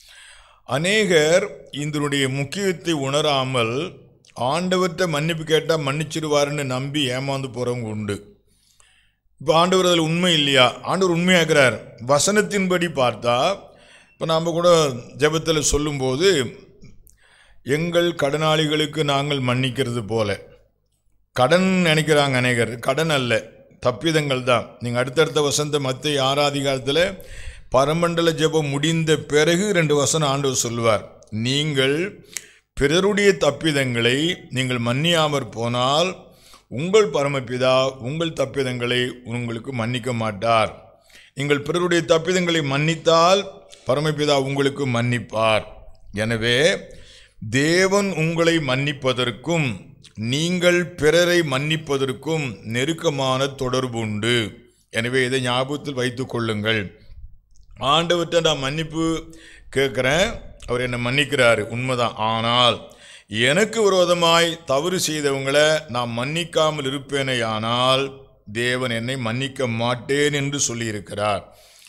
E: அநேகர் இதனுடைய முக்கியத்தை உணராமல் ஆண்டவர்கிட்ட மன்னிப்பு கேட்டால் மன்னிச்சிடுவாருன்னு நம்பி ஏமாந்து போகிறவங்க உண்டு இப்போ ஆண்டவர் அதில் உண்மை இல்லையா ஆண்டவர் உண்மையாகிறார் வசனத்தின்படி பார்த்தா இப்போ நாம் கூட ஜெபத்தில் சொல்லும்போது எங்கள் கடனாளிகளுக்கு நாங்கள் மன்னிக்கிறது போல கடன் நினைக்கிறாங்க அநேகர் கடன் அல்ல தப்பிதங்கள் தான் நீங்கள் அடுத்தடுத்த வசந்த மத்திய ஆறாதிகாரத்தில் பரமண்டல ஜெபம் முடிந்த பிறகு ரெண்டு வசனம் ஆண்டவர் சொல்வார் நீங்கள் பிறருடைய தப்பிதங்களை நீங்கள் மன்னியாமற் போனால் உங்கள் பரமபிதா உங்கள் தப்பிதங்களை உங்களுக்கு மன்னிக்க மாட்டார் நீங்கள் பிறருடைய தப்பிதங்களை மன்னித்தால் பரமபிதா உங்களுக்கு மன்னிப்பார் எனவே தேவன் உங்களை மன்னிப்பதற்கும் நீங்கள் பிறரை மன்னிப்பதற்கும் நெருக்கமான தொடர்பு உண்டு எனவே இதை ஞாபகத்தில் வைத்துக் கொள்ளுங்கள் ஆண்டவர்கிட்ட நான் மன்னிப்பு கேட்குறேன் அவர் என்னை மன்னிக்கிறாரு உண்மைதான் ஆனால் எனக்கு விரோதமாய் தவறு செய்தவங்களை நான் மன்னிக்காமல் இருப்பேனே ஆனால் தேவன் என்னை மன்னிக்க மாட்டேன் என்று சொல்லியிருக்கிறார்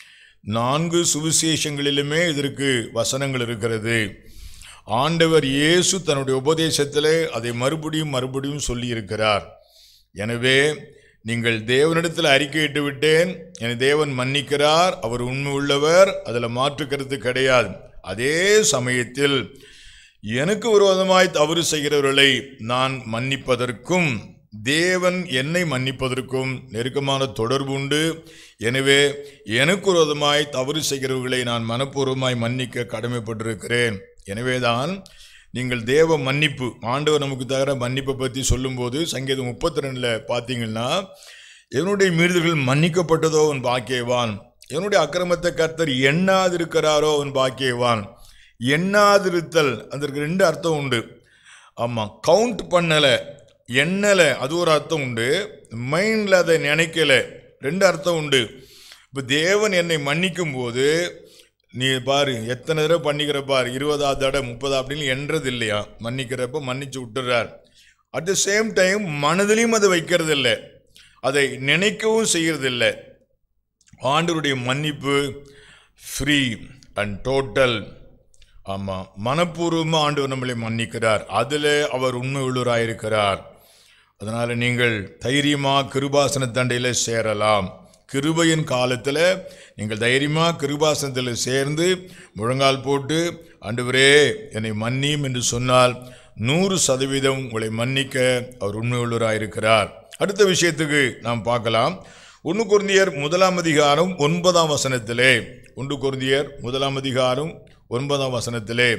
E: நான்கு சுவிசேஷங்களிலுமே இதற்கு வசனங்கள் இருக்கிறது ஆண்டவர் இயேசு தன்னுடைய உபதேசத்திலே அதை மறுபடியும் மறுபடியும் சொல்லியிருக்கிறார் எனவே நீங்கள் தேவனிடத்தில் அறிக்கையிட்டு விட்டேன் என தேவன் மன்னிக்கிறார் அவர் உண்மை உள்ளவர் அதில் மாற்று கருத்து கிடையாது அதே சமயத்தில் எனக்கு விரோதமாய் தவறு செய்கிறவர்களை நான் மன்னிப்பதற்கும் தேவன் என்னை மன்னிப்பதற்கும் நெருக்கமான தொடர்பு உண்டு எனவே எனக்கு விரோதமாய் தவறு செய்கிறவர்களை நான் மனப்பூர்வமாய் மன்னிக்க கடமைப்பட்டிருக்கிறேன் எனவேதான் நீங்கள் தேவ மன்னிப்பு ஆண்டவர் நமக்கு தவிர மன்னிப்பை பற்றி சொல்லும்போது சங்கீதம் முப்பத்தி ரெண்டில் பார்த்தீங்கன்னா என்னுடைய மீறுதல்கள் மன்னிக்கப்பட்டதோ அவன் பாக்கியவான் என்னுடைய அக்கிரமத்தை கர்த்தர் எண்ணாதிருக்கிறாரோ அவன் பாக்கியவான் எண்ணாதிருத்தல் அதற்கு ரெண்டு அர்த்தம் உண்டு ஆமாம் கவுண்ட் பண்ணலை எண்ணலை அது ஒரு அர்த்தம் உண்டு மைண்டில் அதை நினைக்கல ரெண்டு அர்த்தம் உண்டு இப்போ தேவன் என்னை மன்னிக்கும் போது நீ பாரு எத்தனை தடவை பண்ணிக்கிற பாரு இருபதாவது தடவை முப்பது அப்படின்னு என்றது இல்லையா மன்னிக்கிறப்ப மன்னிச்சு விட்டுறார் அட் த சேம் டைம் மனதிலையும் அதை வைக்கிறது இல்லை அதை நினைக்கவும் செய்யறதில்லை ஆண்டவருடைய மன்னிப்பு ஃப்ரீ அண்ட் டோட்டல் ஆமாம் மனப்பூர்வமாக ஆண்டவர் நம்மளை மன்னிக்கிறார் அதில் அவர் உண்மை உள்ளவராயிருக்கிறார் அதனால் நீங்கள் தைரியமாக கிருபாசன தண்டையில் சேரலாம் கிருபையின் காலத்தில் நீங்கள் தைரியமாக கிருபாசனத்தில் சேர்ந்து முழங்கால் போட்டு ஆண்டவரே என்னை மன்னியும் என்று சொன்னால் நூறு சதவீதம் உங்களை மன்னிக்க அவர் உண்மை உள்ளவராயிருக்கிறார் அடுத்த விஷயத்துக்கு நாம் பார்க்கலாம் ஒன்று குருந்தியர் முதலாம் அதிகாரம் ஒன்பதாம் வசனத்திலே ஒன்று குருந்தியர் முதலாம் அதிகாரம் ஒன்பதாம் வசனத்திலே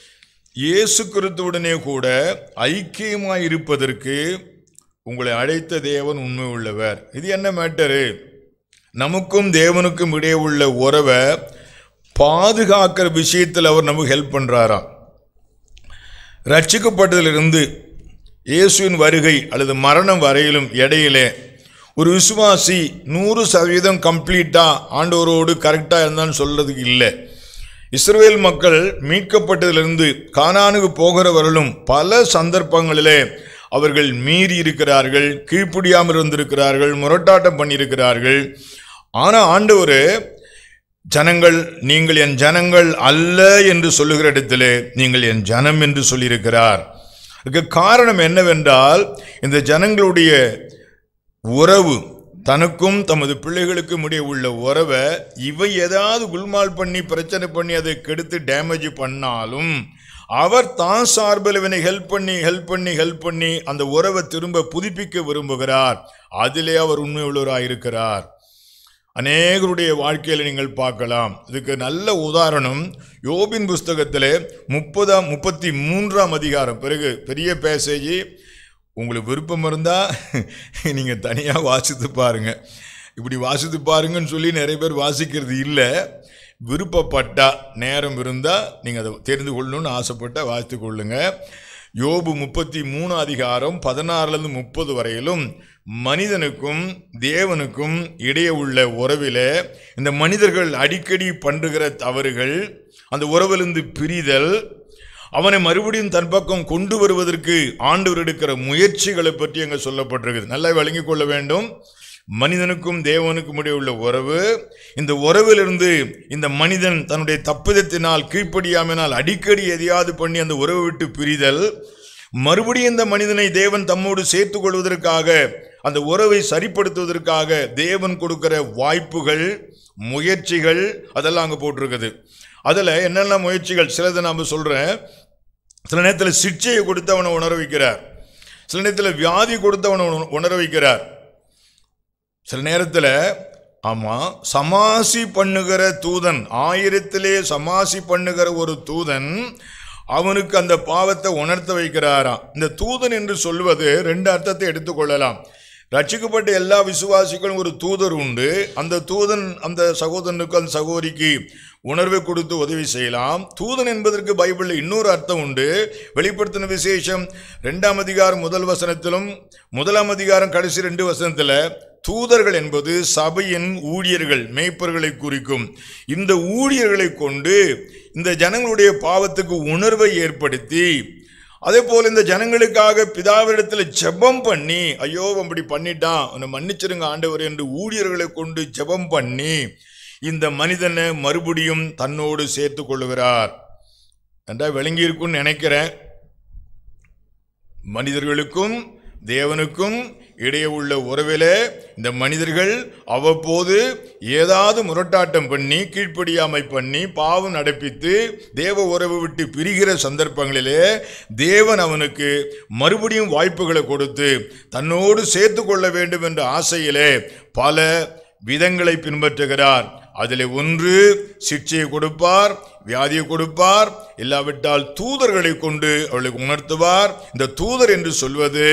E: இயேசு கிறிஸ்துவுடனே கூட ஐக்கியமாய் இருப்பதற்கு உங்களை அழைத்த தேவன் உண்மை உள்ளவர் இது என்ன மேட்டரு நமக்கும் தேவனுக்கும் இடையே உள்ள உறவை பாதுகாக்கிற விஷயத்தில் அவர் நமக்கு ஹெல்ப் பண்ணுறாராம் ரட்சிக்கப்பட்டதிலிருந்து இயேசுவின் வருகை அல்லது மரணம் வரையிலும் இடையிலே ஒரு விசுவாசி நூறு சதவீதம் கம்ப்ளீட்டாக ஆண்டவரோடு கரெக்டாக இருந்தான்னு சொல்றதுக்கு இல்லை இஸ்ரவேல் மக்கள் மீட்கப்பட்டதிலிருந்து கானானுக்கு போகிறவர்களும் பல சந்தர்ப்பங்களிலே அவர்கள் மீறி இருக்கிறார்கள் கீழ்ப்படியாமல் இருந்திருக்கிறார்கள் முரட்டாட்டம் பண்ணியிருக்கிறார்கள் ஆனால் ஆண்டவர் ஜனங்கள் நீங்கள் என் ஜனங்கள் அல்ல என்று சொல்லுகிற இடத்திலே நீங்கள் என் ஜனம் என்று சொல்லியிருக்கிறார் அதுக்கு காரணம் என்னவென்றால் இந்த ஜனங்களுடைய உறவு தனக்கும் தமது பிள்ளைகளுக்கும் இடையே உள்ள உறவை இவை ஏதாவது குல்மால் பண்ணி பிரச்சனை பண்ணி அதை கெடுத்து டேமேஜ் பண்ணாலும் அவர் தான் சார்பில் இவனை ஹெல்ப் பண்ணி ஹெல்ப் பண்ணி ஹெல்ப் பண்ணி அந்த உறவை திரும்ப புதுப்பிக்க விரும்புகிறார் அதிலே அவர் உண்மை உள்ளவராக இருக்கிறார் அநேகருடைய வாழ்க்கையில் நீங்கள் பார்க்கலாம் இதுக்கு நல்ல உதாரணம் யோபின் புஸ்தகத்தில் முப்பதாம் முப்பத்தி மூன்றாம் அதிகாரம் பிறகு பெரிய பேசேஜ் உங்களுக்கு விருப்பம் இருந்தால் நீங்கள் தனியாக வாசித்து பாருங்க இப்படி வாசித்து பாருங்கன்னு சொல்லி நிறைய பேர் வாசிக்கிறது இல்லை விருப்பப்பட்டா நேரம் இருந்தால் நீங்கள் அதை தெரிந்து கொள்ளணும்னு ஆசைப்பட்டா வாசித்து கொள்ளுங்க யோபு முப்பத்தி மூணு அதிகாரம் பதினாறுலேருந்து முப்பது வரையிலும் மனிதனுக்கும் தேவனுக்கும் இடையே உள்ள உறவிலே இந்த மனிதர்கள் அடிக்கடி பண்ணுகிற தவறுகள் அந்த உறவிலிருந்து பிரிதல் அவனை மறுபடியும் தன் பக்கம் கொண்டு வருவதற்கு ஆண்டவர் எடுக்கிற முயற்சிகளை பற்றி அங்கே சொல்லப்பட்டிருக்குது நல்லா விளங்கிக் கொள்ள வேண்டும் மனிதனுக்கும் தேவனுக்கும் இடையே உள்ள உறவு இந்த உறவிலிருந்து இந்த மனிதன் தன்னுடைய தப்பிதத்தினால் கீழ்ப்படியாமையினால் அடிக்கடி எதையாவது பண்ணி அந்த உறவை விட்டு பிரிதல் மறுபடியும் இந்த மனிதனை தேவன் தம்மோடு சேர்த்து கொள்வதற்காக அந்த உறவை சரிப்படுத்துவதற்காக தேவன் கொடுக்கிற வாய்ப்புகள் முயற்சிகள் அதெல்லாம் அங்கே போட்டிருக்குது அதில் என்னென்ன முயற்சிகள் சிலதை நாம் சொல்கிறேன் சில நேரத்தில் சிக்ஷையை கொடுத்து அவனை உணர வைக்கிறார் சில நேரத்தில் வியாதி கொடுத்து அவனை உண- உணர வைக்கிறார் சில நேரத்தில் ஆமாம் சமாசி பண்ணுகிற தூதன் ஆயிரத்திலே சமாசி பண்ணுகிற ஒரு தூதன் அவனுக்கு அந்த பாவத்தை உணர்த்த வைக்கிறாராம் இந்த தூதன் என்று சொல்வது ரெண்டு அர்த்தத்தை எடுத்துக்கொள்ளலாம் ரட்சிக்கப்பட்ட எல்லா விசுவாசிகளும் ஒரு தூதர் உண்டு அந்த தூதன் அந்த சகோதரனுக்கு அந்த சகோதரிக்கு உணர்வை கொடுத்து உதவி செய்யலாம் தூதன் என்பதற்கு பைபிளில் இன்னொரு அர்த்தம் உண்டு வெளிப்படுத்தின விசேஷம் ரெண்டாம் அதிகாரம் முதல் வசனத்திலும் முதலாம் அதிகாரம் கடைசி ரெண்டு வசனத்தில் தூதர்கள் என்பது சபையின் ஊழியர்கள் மேய்ப்பர்களை குறிக்கும் இந்த ஊழியர்களை கொண்டு இந்த ஜனங்களுடைய பாவத்துக்கு உணர்வை ஏற்படுத்தி அதே போல இந்த ஜனங்களுக்காக பிதாவிடத்தில் ஜெபம் பண்ணி ஐயோ அப்படி பண்ணிட்டான் உன்னை மன்னிச்சிருங்க ஆண்டவர் என்று ஊழியர்களை கொண்டு ஜெபம் பண்ணி இந்த மனிதனை மறுபடியும் தன்னோடு சேர்த்து கொள்ளுகிறார் என்றா விளங்கி இருக்கும்னு நினைக்கிறேன் மனிதர்களுக்கும் தேவனுக்கும் இடையே உள்ள உறவிலே இந்த மனிதர்கள் அவ்வப்போது ஏதாவது முரட்டாட்டம் பண்ணி கீழ்ப்படியாமை பண்ணி பாவம் நடப்பித்து தேவ உறவு விட்டு பிரிகிற சந்தர்ப்பங்களிலே தேவன் அவனுக்கு மறுபடியும் வாய்ப்புகளை கொடுத்து தன்னோடு சேர்த்து கொள்ள வேண்டும் என்ற ஆசையிலே பல விதங்களை பின்பற்றுகிறார் அதில் ஒன்று சிக்ஷையை கொடுப்பார் வியாதியை கொடுப்பார் இல்லாவிட்டால் தூதர்களை கொண்டு அவளுக்கு உணர்த்துவார் இந்த தூதர் என்று சொல்வது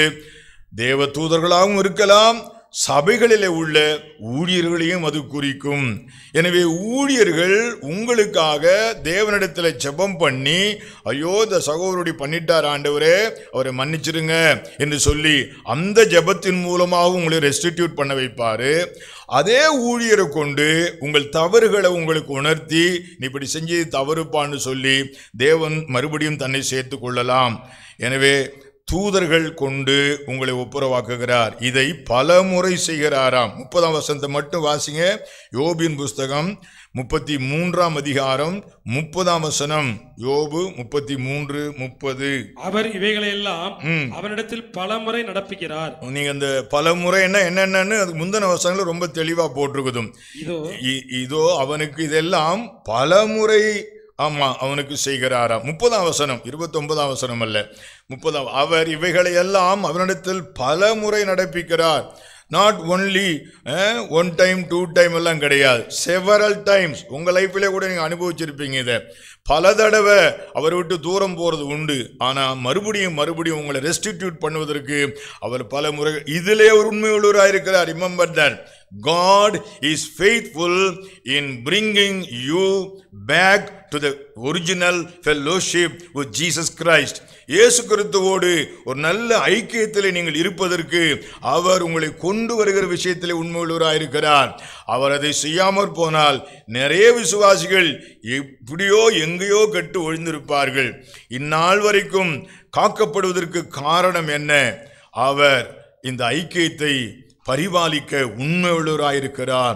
E: தேவ தூதர்களாகவும் இருக்கலாம் சபைகளிலே உள்ள ஊழியர்களையும் அது குறிக்கும் எனவே ஊழியர்கள் உங்களுக்காக தேவனிடத்தில் ஜெபம் பண்ணி ஐயோ இந்த சகோதரடி பண்ணிட்டார் ஆண்டவரே அவரை மன்னிச்சிருங்க என்று சொல்லி அந்த ஜெபத்தின் மூலமாக உங்களை ரெஸ்டிடியூட் பண்ண வைப்பாரு அதே ஊழியரை கொண்டு உங்கள் தவறுகளை உங்களுக்கு உணர்த்தி நீ இப்படி செஞ்சது தவறுப்பான்னு சொல்லி தேவன் மறுபடியும் தன்னை சேர்த்து கொள்ளலாம் எனவே தூதர்கள் கொண்டு உங்களை ஒப்புரவாக்குகிறார் இதை பல முறை செய்கிறாராம் முப்பதாம் வசனத்தை மட்டும் வாசிங்க யோபின் புஸ்தகம் முப்பத்தி மூன்றாம் அதிகாரம் முப்பதாம் வசனம் யோபு முப்பத்தி மூன்று முப்பது
D: அவர் இவைகளையெல்லாம்
E: ம்.
D: அவனிடத்தில் பலமுறை நடப்பிக்கிறார்
E: நீங்க அந்த பல முறை என்ன என்னென்னு அதுக்கு முந்தின வசனங்கள் ரொம்ப தெளிவா போட்டிருக்குதும்
D: இதோ
E: இ- இதோ அவனுக்கு இதெல்லாம் பல முறை ஆமா அவனுக்கு செய்கிறாராம் முப்பதாம் வசனம் இருபத்தொன்பதாம் வசனம் அல்ல முப்பதாம் அவர் இவைகளை எல்லாம் அவனிடத்தில் பல முறை நடப்பிக்கிறார் not only one time two time எல்லாம் கிடையாது செவரல் டைம்ஸ் உங்கள் லைஃப்லேயே கூட நீங்கள் அனுபவிச்சிருப்பீங்க இதை பல தடவை அவரை விட்டு தூரம் போகிறது உண்டு ஆனால் மறுபடியும் மறுபடியும் உங்களை ரெஸ்டிடியூட் பண்ணுவதற்கு அவர் பல முறை இதிலே ஒரு உண்மை உள்ளவராக இருக்கிறார் remember that God is faithful in bringing you back to the original fellowship with Jesus Christ. இயேசு கிறிஸ்துவோடு ஒரு நல்ல ஐக்கியத்தில் நீங்கள் இருப்பதற்கு அவர் உங்களை கொண்டு வருகிற விஷயத்தில் உண்மையுள்ளவராக இருக்கிறார் அவர் அதை செய்யாமற் போனால் நிறைய விசுவாசிகள் எப்படியோ எங்கேயோ கெட்டு ஒழிந்திருப்பார்கள் இந்நாள் வரைக்கும் காக்கப்படுவதற்கு காரணம் என்ன அவர் இந்த ஐக்கியத்தை பரிபாலிக்க உண்மையுள்ளவராயிருக்கிறார்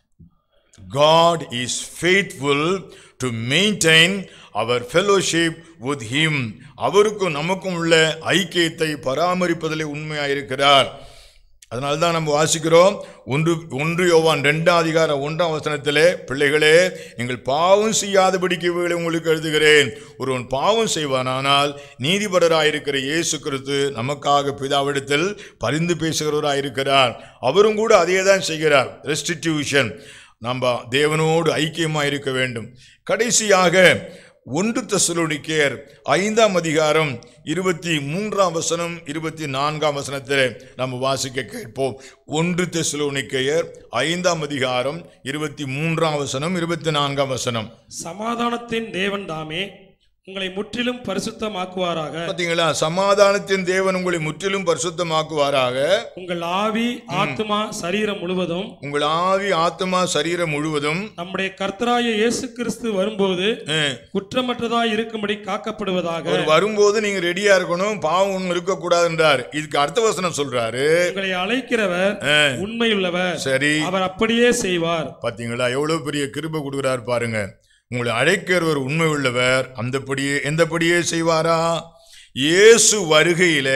E: God is faithful to maintain our fellowship with him அவருக்கும் நமக்கும் உள்ள ஐக்கியத்தை பராமரிப்பதிலே உண்மையாயிருக்கிறார் அதனால தான் நம்ம வாசிக்கிறோம் ஒன்று ஒன்று யோவான் ரெண்டாம் அதிகாரம் ஒன்றாம் வசனத்திலே பிள்ளைகளே நீங்கள் பாவம் செய்யாதபடிக்கு இவைகளை உங்களுக்கு எழுதுகிறேன் ஒருவன் பாவம் செய்வானானால் நீதிபரராயிருக்கிற இயேசு கிறிஸ்து நமக்காக பிதாவிடத்தில் பரிந்து பேசுகிறவராயிருக்கிறார் அவரும் கூட அதே தான் செய்கிறார் ரெஸ்டிடியூஷன் நம்ம தேவனோடு ஐக்கியமாக இருக்க வேண்டும் கடைசியாக ஒன்று தெசலோனிக்கேயர் ஐந்தாம் அதிகாரம் இருபத்தி மூன்றாம் வசனம் இருபத்தி நான்காம் வசனத்தில் நம்ம வாசிக்க கேட்போம் ஒன்று தெசலோனிக்கேயர் ஐந்தாம் அதிகாரம் இருபத்தி மூன்றாம் வசனம் இருபத்தி நான்காம் வசனம்
D: சமாதானத்தின் தேவன் தாமே உங்களை முற்றிலும் பரிசுத்தமாக்குவாராக
E: பார்த்தீங்களா சமாதானத்தின் தேவன் உங்களை முற்றிலும் பரிசுத்தமாக்குவாராக
D: உங்கள் ஆவி ஆத்மா சரீரம் முழுவதும்
E: உங்கள் ஆவி ஆத்மா சரீரம் முழுவதும்
D: நம்முடைய கர்த்தராய இயேசு கிறிஸ்து வரும்போது
E: அஹ்,
D: குற்றமற்றதாய் இருக்கும்படி காக்கப்படுவதாக
E: அவர் வரும்போது நீங்க ரெடியா இருக்கணும் பாவம் ஒன்றும் இருக்கக்கூடாதுன்றார் இதுக்கு அர்த்த வசனம் சொல்றாரு
D: உங்களை அழைக்கிறவர்
E: அஹ்,
D: உண்மையுள்ளவர்
E: சரி
D: அவர் அப்படியே செய்வார்
E: பாத்தீங்களா எவ்வளவு பெரிய கிருபை கொடுக்குறாரு பாருங்க உங்களை அழைக்கிறவர் உண்மை உள்ளவர் அந்தபடியே எந்தபடியே செய்வாரா இயேசு வருகையில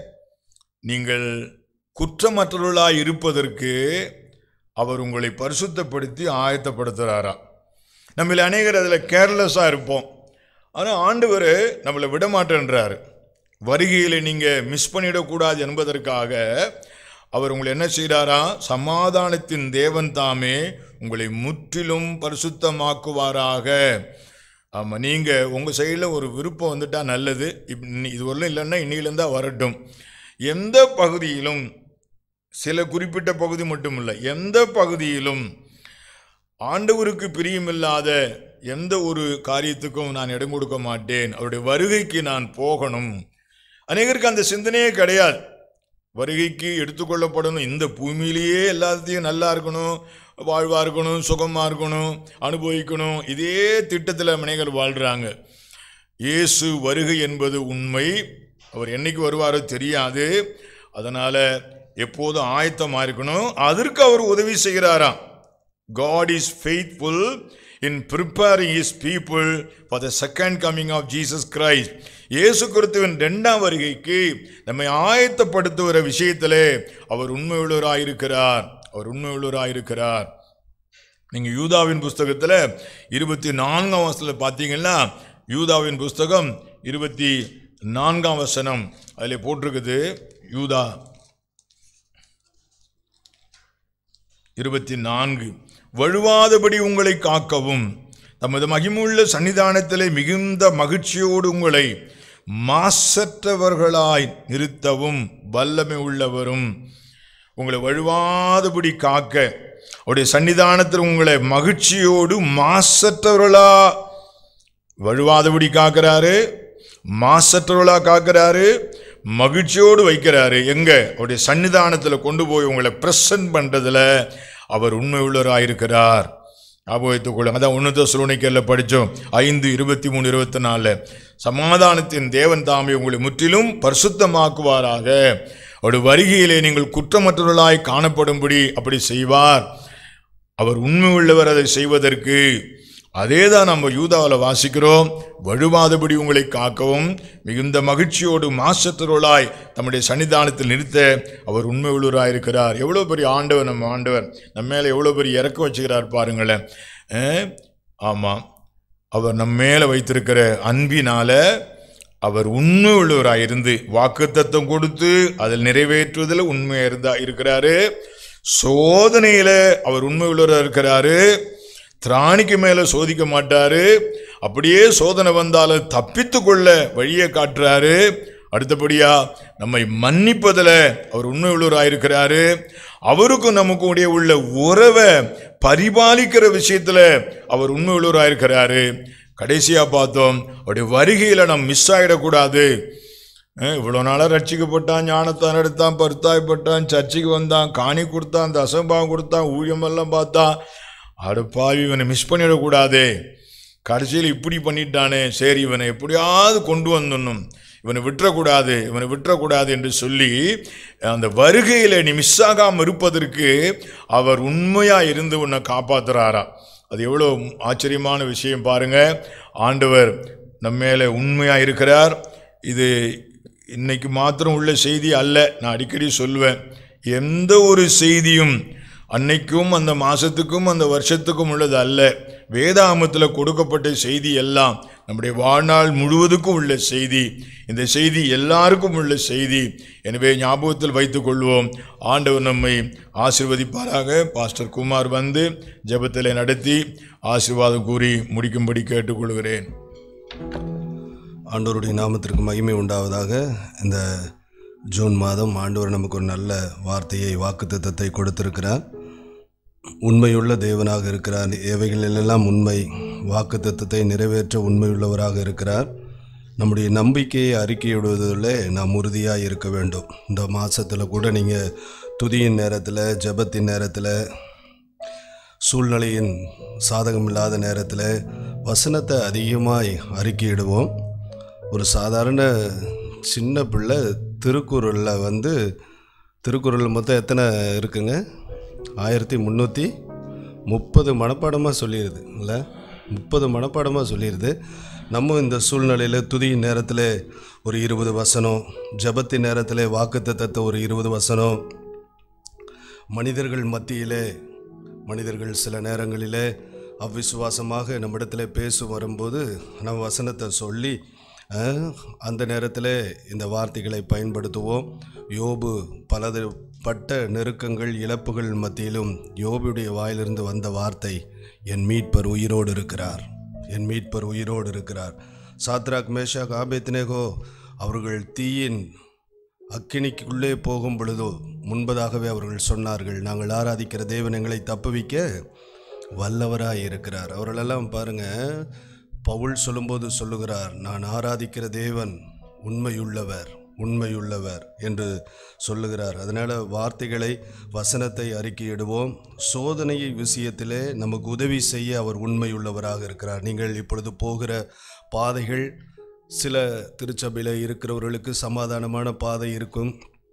E: நீங்கள் குற்றமற்றவர்களாய் இருப்பதற்கு அவர் உங்களை பரிசுத்தப்படுத்தி ஆயத்தப்படுத்துகிறாரா நம்மள அநேகர் அதில் கேர்லெஸ்ஸாக இருப்போம் ஆனால் ஆண்டவர் நம்மளை விடமாட்டேன்றாரு வருகையில் நீங்கள் மிஸ் பண்ணிடக்கூடாது என்பதற்காக அவர் உங்களை என்ன செய்கிறாரா சமாதானத்தின் தேவன் தாமே உங்களை முற்றிலும் பரிசுத்தமாக்குவாராக ஆமாம் நீங்கள் உங்கள் சைடில் ஒரு விருப்பம் வந்துட்டா நல்லது இப் இன்னி- இது வரலும் இல்லைன்னா இன்னிலேருந்தா வரட்டும் எந்த பகுதியிலும் சில குறிப்பிட்ட பகுதி மட்டும் இல்லை எந்த பகுதியிலும் ஆண்டவருக்கு பிரியமில்லாத எந்த ஒரு காரியத்துக்கும் நான் இடம் கொடுக்க மாட்டேன் அவருடைய வருகைக்கு நான் போகணும் அநேகருக்கு அந்த சிந்தனையே கிடையாது வருகைக்கு எடுத்துக்கொள்ளப்படணும் இந்த பூமியிலேயே எல்லாத்தையும் நல்லா இருக்கணும் வாழ்வா இருக்கணும் சுகமா இருக்கணும் அனுபவிக்கணும் இதே திட்டத்தில் அநேகர் வாழ்றாங்க இயேசு வருகை என்பது உண்மை அவர் என்னைக்கு வருவாரோ தெரியாது அதனால எப்போதும் ஆயத்தமாக இருக்கணும் அதற்கு அவர் உதவி செய்கிறாராம் God is faithful in preparing his people for the second coming of Jesus Christ. இயேசு கிறிஸ்துவின் இரண்டாம் வருகைக்கு நம்மை ஆயத்தப்படுத்துகிற விஷயத்திலே அவர் உண்மையுள்ளவராயிருக்கிறார் அவர் உண்மையுள்ளவராயிருக்கிறார் நீங்கள் யூதாவின் புஸ்தகத்தில் இருபத்தி நான்காம் வசனத்தில் பார்த்தீங்கன்னா யூதாவின் புஸ்தகம் இருபத்தி நான்காம் வசனம் அதில் போட்டிருக்குது யூதா இருபத்தி நான்கு வழுவாதபடி உங்களை காக்கவும் தமது மகிமுள்ள சன்னிதானத்திலே மிகுந்த மகிழ்ச்சியோடு உங்களை மாசற்றவர்களாய் நிறுத்தவும் வல்லமை உள்ளவரும் உங்களை வழுவாதபடி காக்க அவருடைய சன்னிதானத்தில் உங்களை மகிழ்ச்சியோடு மாசற்றவர்களா வழுவாதபடி காக்கிறாரு மாசற்றவர்களா காக்கிறாரு மகிழ்ச்சியோடு வைக்கிறாரு எங்க அவருடைய சன்னிதானத்தில் கொண்டு போய் உங்களை பிரசன்ட் பண்றதுல அவர் உண்மை உள்ளவராயிருக்கிறார் ஞாபகத்துக் கொள்ளுங்க அதான் ஒன்று சுருணிக்கல்ல படித்தோம் ஐந்து இருபத்தி மூணு இருபத்தி நாலு சமாதானத்தின் தேவன் தாமே உங்களை முற்றிலும் பரிசுத்தமாக்குவாராக அவருடைய வருகையிலே நீங்கள் குற்றமற்றவர்களாய் காணப்படும்படி அப்படி செய்வார் அவர் உண்மை உள்ளவர் அதை செய்வதற்கு அதே தான் நம்ம யூதாவில் வாசிக்கிறோம் வழுவாதபடி உங்களை காக்கவும் மிகுந்த மகிழ்ச்சியோடு மாசற்றவர்களாய் தம்முடைய சன்னிதானத்தில் நிறுத்த அவர் உண்மை உள்ளவராயிருக்கிறார் எவ்வளோ பெரிய ஆண்டவர் நம்ம ஆண்டவர் நம்ம மேலே எவ்வளோ பெரிய இறக்கம் வச்சுக்கிறார் பாருங்களேன் ஆமாம் அவர் நம்ம மேலே வைத்திருக்கிற அன்பினால அவர் உண்மை உள்ளவராக இருந்து வாக்குத்தத்தம் கொடுத்து அதில் நிறைவேற்றுவதில் உண்மையாக இருந்தா இருக்கிறாரு சோதனையில் அவர் உண்மை உள்ளவராக இருக்கிறாரு திராணிக்கு மேலே சோதிக்க மாட்டாரு அப்படியே சோதனை வந்தாலும் தப்பித்து கொள்ள வழியை காட்டுறாரு அடுத்தபடியா நம்மை மன்னிப்பதில் அவர் உண்மை உள்ளவராக இருக்கிறாரு அவருக்கும் நமக்கும் இடையே உள்ள உறவை பரிபாலிக்கிற விஷயத்தில் அவர் உண்மை உள்ளவராக இருக்கிறாரு கடைசியாக பார்த்தோம் அவருடைய வருகையில் நம்ம மிஸ் ஆகிடக்கூடாது இவ்வளோ நாளாக ரட்சிக்கப்பட்டான் ஞானத்தான் எடுத்தான் பருத்தாய்ப்பட்டான் சர்ச்சுக்கு வந்தான் காணி கொடுத்தான் தசம்பாவம் கொடுத்தான் ஊழியமெல்லாம் பார்த்தான் அடுப்பாவி இவனை மிஸ் பண்ணிடக்கூடாதே கடைசியில் இப்படி பண்ணிட்டானே சரி இவனை எப்படியாவது கொண்டு வந்துடணும் இவனை விட்டுறக்கூடாது இவனை விட்டுறக்கூடாது என்று சொல்லி அந்த வருகையில் நீ மிஸ் ஆகாமல் இருப்பதற்கு அவர் உண்மையாக இருந்து உன்னை காப்பாத்துறாரா அது எவ்வளோ ஆச்சரியமான விஷயம் பாருங்க ஆண்டவர் நம்ம மேலே உண்மையாக இருக்கிறார் இது இன்னைக்கு மாத்திரம் உள்ள செய்தி அல்ல நான் அடிக்கடி சொல்லுவேன் எந்த ஒரு செய்தியும் அன்னைக்கும் அந்த மாசத்துக்கும் அந்த வருஷத்துக்கும் உள்ளது அல்ல வேதாமத்தில் கொடுக்கப்பட்ட செய்தி எல்லாம் நம்முடைய வாழ்நாள் முழுவதுக்கும் உள்ள செய்தி இந்த செய்தி எல்லாருக்கும் உள்ள செய்தி எனவே ஞாபகத்தில் வைத்துக் கொள்வோம் ஆண்டவர் நம்மை ஆசிர்வதிப்பாராக பாஸ்டர் குமார் வந்து ஜெபத்தில் நடத்தி ஆசீர்வாதம் கூறி முடிக்கும்படி கேட்டுக்கொள்கிறேன்
A: ஆண்டவருடைய நாமத்திற்கு மகிமை உண்டாவதாக இந்த ஜூன் மாதம் ஆண்டவர் நமக்கு ஒரு நல்ல வார்த்தையை வாக்குத்தத்தத்தை கொடுத்திருக்கிறார் உண்மையுள்ள தேவனாக இருக்கிறார் எவைகளிலெல்லாம் உண்மை வாக்குத்தத்தத்தை நிறைவேற்ற உண்மையுள்ளவராக இருக்கிறார் நம்முடைய நம்பிக்கையை அறிக்கையிடுவதில் நாம் உறுதியாக இருக்க வேண்டும் இந்த மாதத்தில் கூட நீங்கள் துதியின் நேரத்தில் ஜெபத்தின் நேரத்தில் சூழ்நிலையின் சாதகமில்லாத நேரத்தில் வசனத்தை அதிகமாய் அறிக்கையிடுவோம் ஒரு சாதாரண சின்ன பிள்ளை திருக்குறளில் வந்து திருக்குறள் மொத்தம் எத்தனை இருக்குங்க ஆயிரத்தி முந்நூற்றி முப்பது மனப்பாடமாக சொல்லிடுது இல்லை முப்பது மனப்பாடமாக சொல்லிடுது நம்ம இந்த சூழ்நிலையில் துதியின் நேரத்தில் ஒரு இருபது வசனம் ஜபத்தின் நேரத்தில் வாக்குத்தத்தத்தை ஒரு இருபது வசனம் மனிதர்கள் மத்தியிலே மனிதர்கள் சில நேரங்களிலே அவ்விசுவாசமாக நம்மிடத்தில் பேச வரும்போது நம்ம வசனத்தை சொல்லி அஹ், அந்த நேரத்தில் இந்த வார்த்தைகளை பயன்படுத்துவோம் யோபு பலது பட்ட நெருக்கங்கள் இழப்புகள் மத்தியிலும் யோபுடைய வாயிலிருந்து வந்த வார்த்தை என் மீட்பர் உயிரோடு இருக்கிறார் என் மீட்பர் உயிரோடு இருக்கிறார் சாத்ராக் மேஷாக் ஆபேத்னேகோ அவர்கள் தீயின் அக்கினிக்குள்ளே போகும் பொழுதோ முன்பதாகவே அவர்கள் சொன்னார்கள் நாங்கள் ஆராதிக்கிற தேவன் எங்களை தப்புவிக்க வல்லவராய் இருக்கிறார் அவர்களெல்லாம் பாருங்க பவுல் சொல்லும்போது சொல்லுகிறார் நான் ஆராதிக்கிற தேவன் உண்மையுள்ளவர் உண்மையுள்ளவர் என்று சொல்லுகிறார் அதனால் வார்த்தைகளை வசனத்தை அறிக்கையிடுவோம் சோதனை விஷயத்திலே நமக்கு உதவி செய்ய அவர் உண்மையுள்ளவராக இருக்கிறார் நீங்கள் இப்பொழுது போகிற பாதைகள் சில திருச்சபையில் இருக்கிறவர்களுக்கு சமாதானமான பாதை இருக்கும்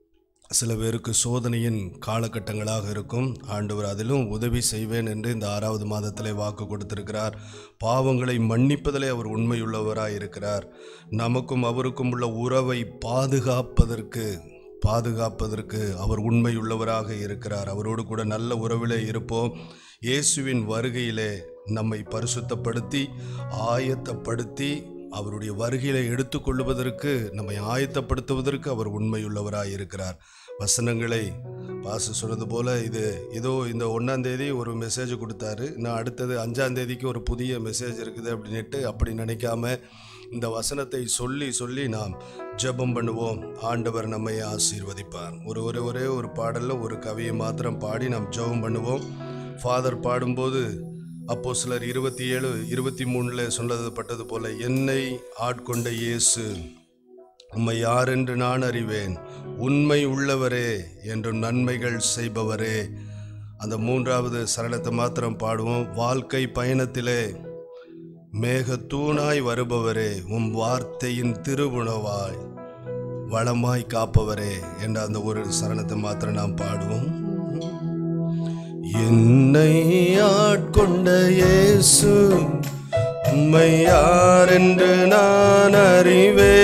A: சில பேருக்கு சோதனையின் காலகட்டங்களாக இருக்கும் ஆண்டவர் அதிலும் உதவி செய்வேன் என்று இந்த ஆறாவது மாதத்திலே வாக்கு கொடுத்திருக்கிறார் பாவங்களை மன்னிப்பதிலே அவர் உண்மையுள்ளவராய் இருக்கிறார் நமக்கும் அவருக்கும் உள்ள உறவை பாதுகாப்பதற்கு பாதுகாப்பதற்கு அவர் உண்மையுள்ளவராக இருக்கிறார் அவரோடு கூட நல்ல உறவிலே இருப்போம் இயேசுவின் வருகையிலே நம்மை பரிசுத்தப்படுத்தி ஆயத்தப்படுத்தி அவருடைய வருகையில எடுத்துக்கொள்வதற்கு நம்மை ஆயத்தப்படுத்துவதற்கு அவர் உண்மையுள்ளவராய் இருக்கிறார் வசனங்களை பாச சொன்னது போல இது ஏதோ இந்த ஒன்றாம் தேதி ஒரு மெசேஜ் கொடுத்தாரு நான் அடுத்தது அஞ்சாம் தேதிக்கு ஒரு புதிய மெசேஜ் இருக்குது அப்படின்ட்டு அப்படி நினைக்காம இந்த வசனத்தை சொல்லி சொல்லி நாம் ஜெபம் பண்ணுவோம் ஆண்டவர் நம்மை ஆசீர்வதிப்பார் ஒரு ஒரே ஒரே ஒரு பாடல்ல ஒரு கவியை மாத்திரம் பாடி நாம் ஜெபம் பண்ணுவோம் ஃபாதர் பாடும்போது அப்போ சிலர் இருபத்தி ஏழு இருபத்தி மூணில் சொல்லப்பட்டது போல என்னை ஆட்கொண்ட இயேசு உம்மை யார் என்று நான் அறிவேன் உண்மை உள்ளவரே என்றும் நன்மைகள் செய்பவரே அந்த மூன்றாவது சரணத்தை மாத்திரம் பாடுவோம் வாழ்க்கை பயணத்திலே மேகத்தூணாய் வருபவரே உம் வார்த்தையின் திருவுணவாய் வளமாய் காப்பவரே என்ற அந்த ஒரு சரணத்தை மாத்திரம் நாம் பாடுவோம் என்னை ஆட்கொண்ட இயேசு உம்மை யார் என்று நான் அறிவே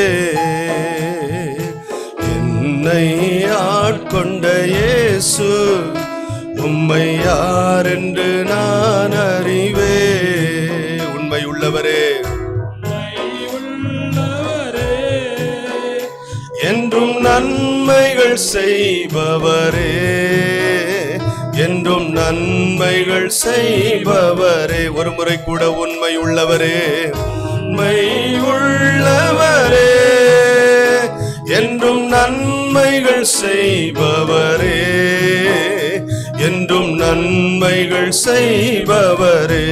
A: என்னை ஆட்கொண்ட இயேசு உம்மை யார் என்று நான் அறிவே உண்மை உள்ளவரே என்றும் நன்மைகள் செய்பவரே என்றும் நன்மைகள் செய்பவரே ஒரு முறை கூட உண்மை உள்ளவரே உண்மை உள்ளவரே என்றும் நன்மைகள் செய்பவரே என்றும் நன்மைகள் செய்பவரே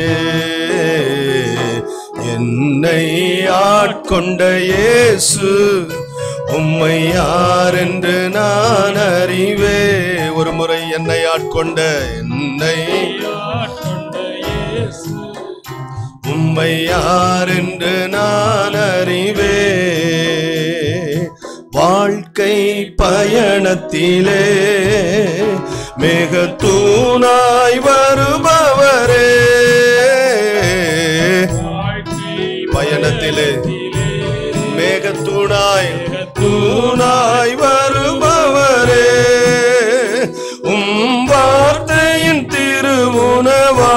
A: என்னை ஆட்கொண்ட இயேசு உம்மை யார் என்று நான் அறிவே ஒரு முறை என்னை ஆட்கொண்ட என்னை உம்மை யார் என்று நான் அறிவே வாழ்க்கை பயணத்திலே மேகத்தூணாய் வருபவரே பயணத்திலே மேகத்தூணாய் தூணாய் வருபவரே உம் வார்த்தையின் திருமுனவா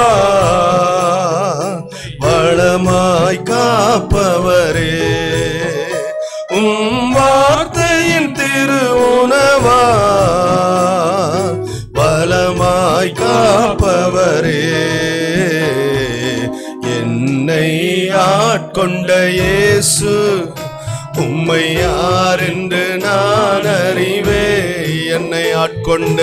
A: வளமாய் காப்பவரே உம் வார்த்தையின் திருவுணவா பலமாய் காப்பவரே என்னை ஆட்கொண்ட ஆட்கொண்ட இயேசு உம்மை யார் என்று நான் அறிவே என்னை ஆட்கொண்ட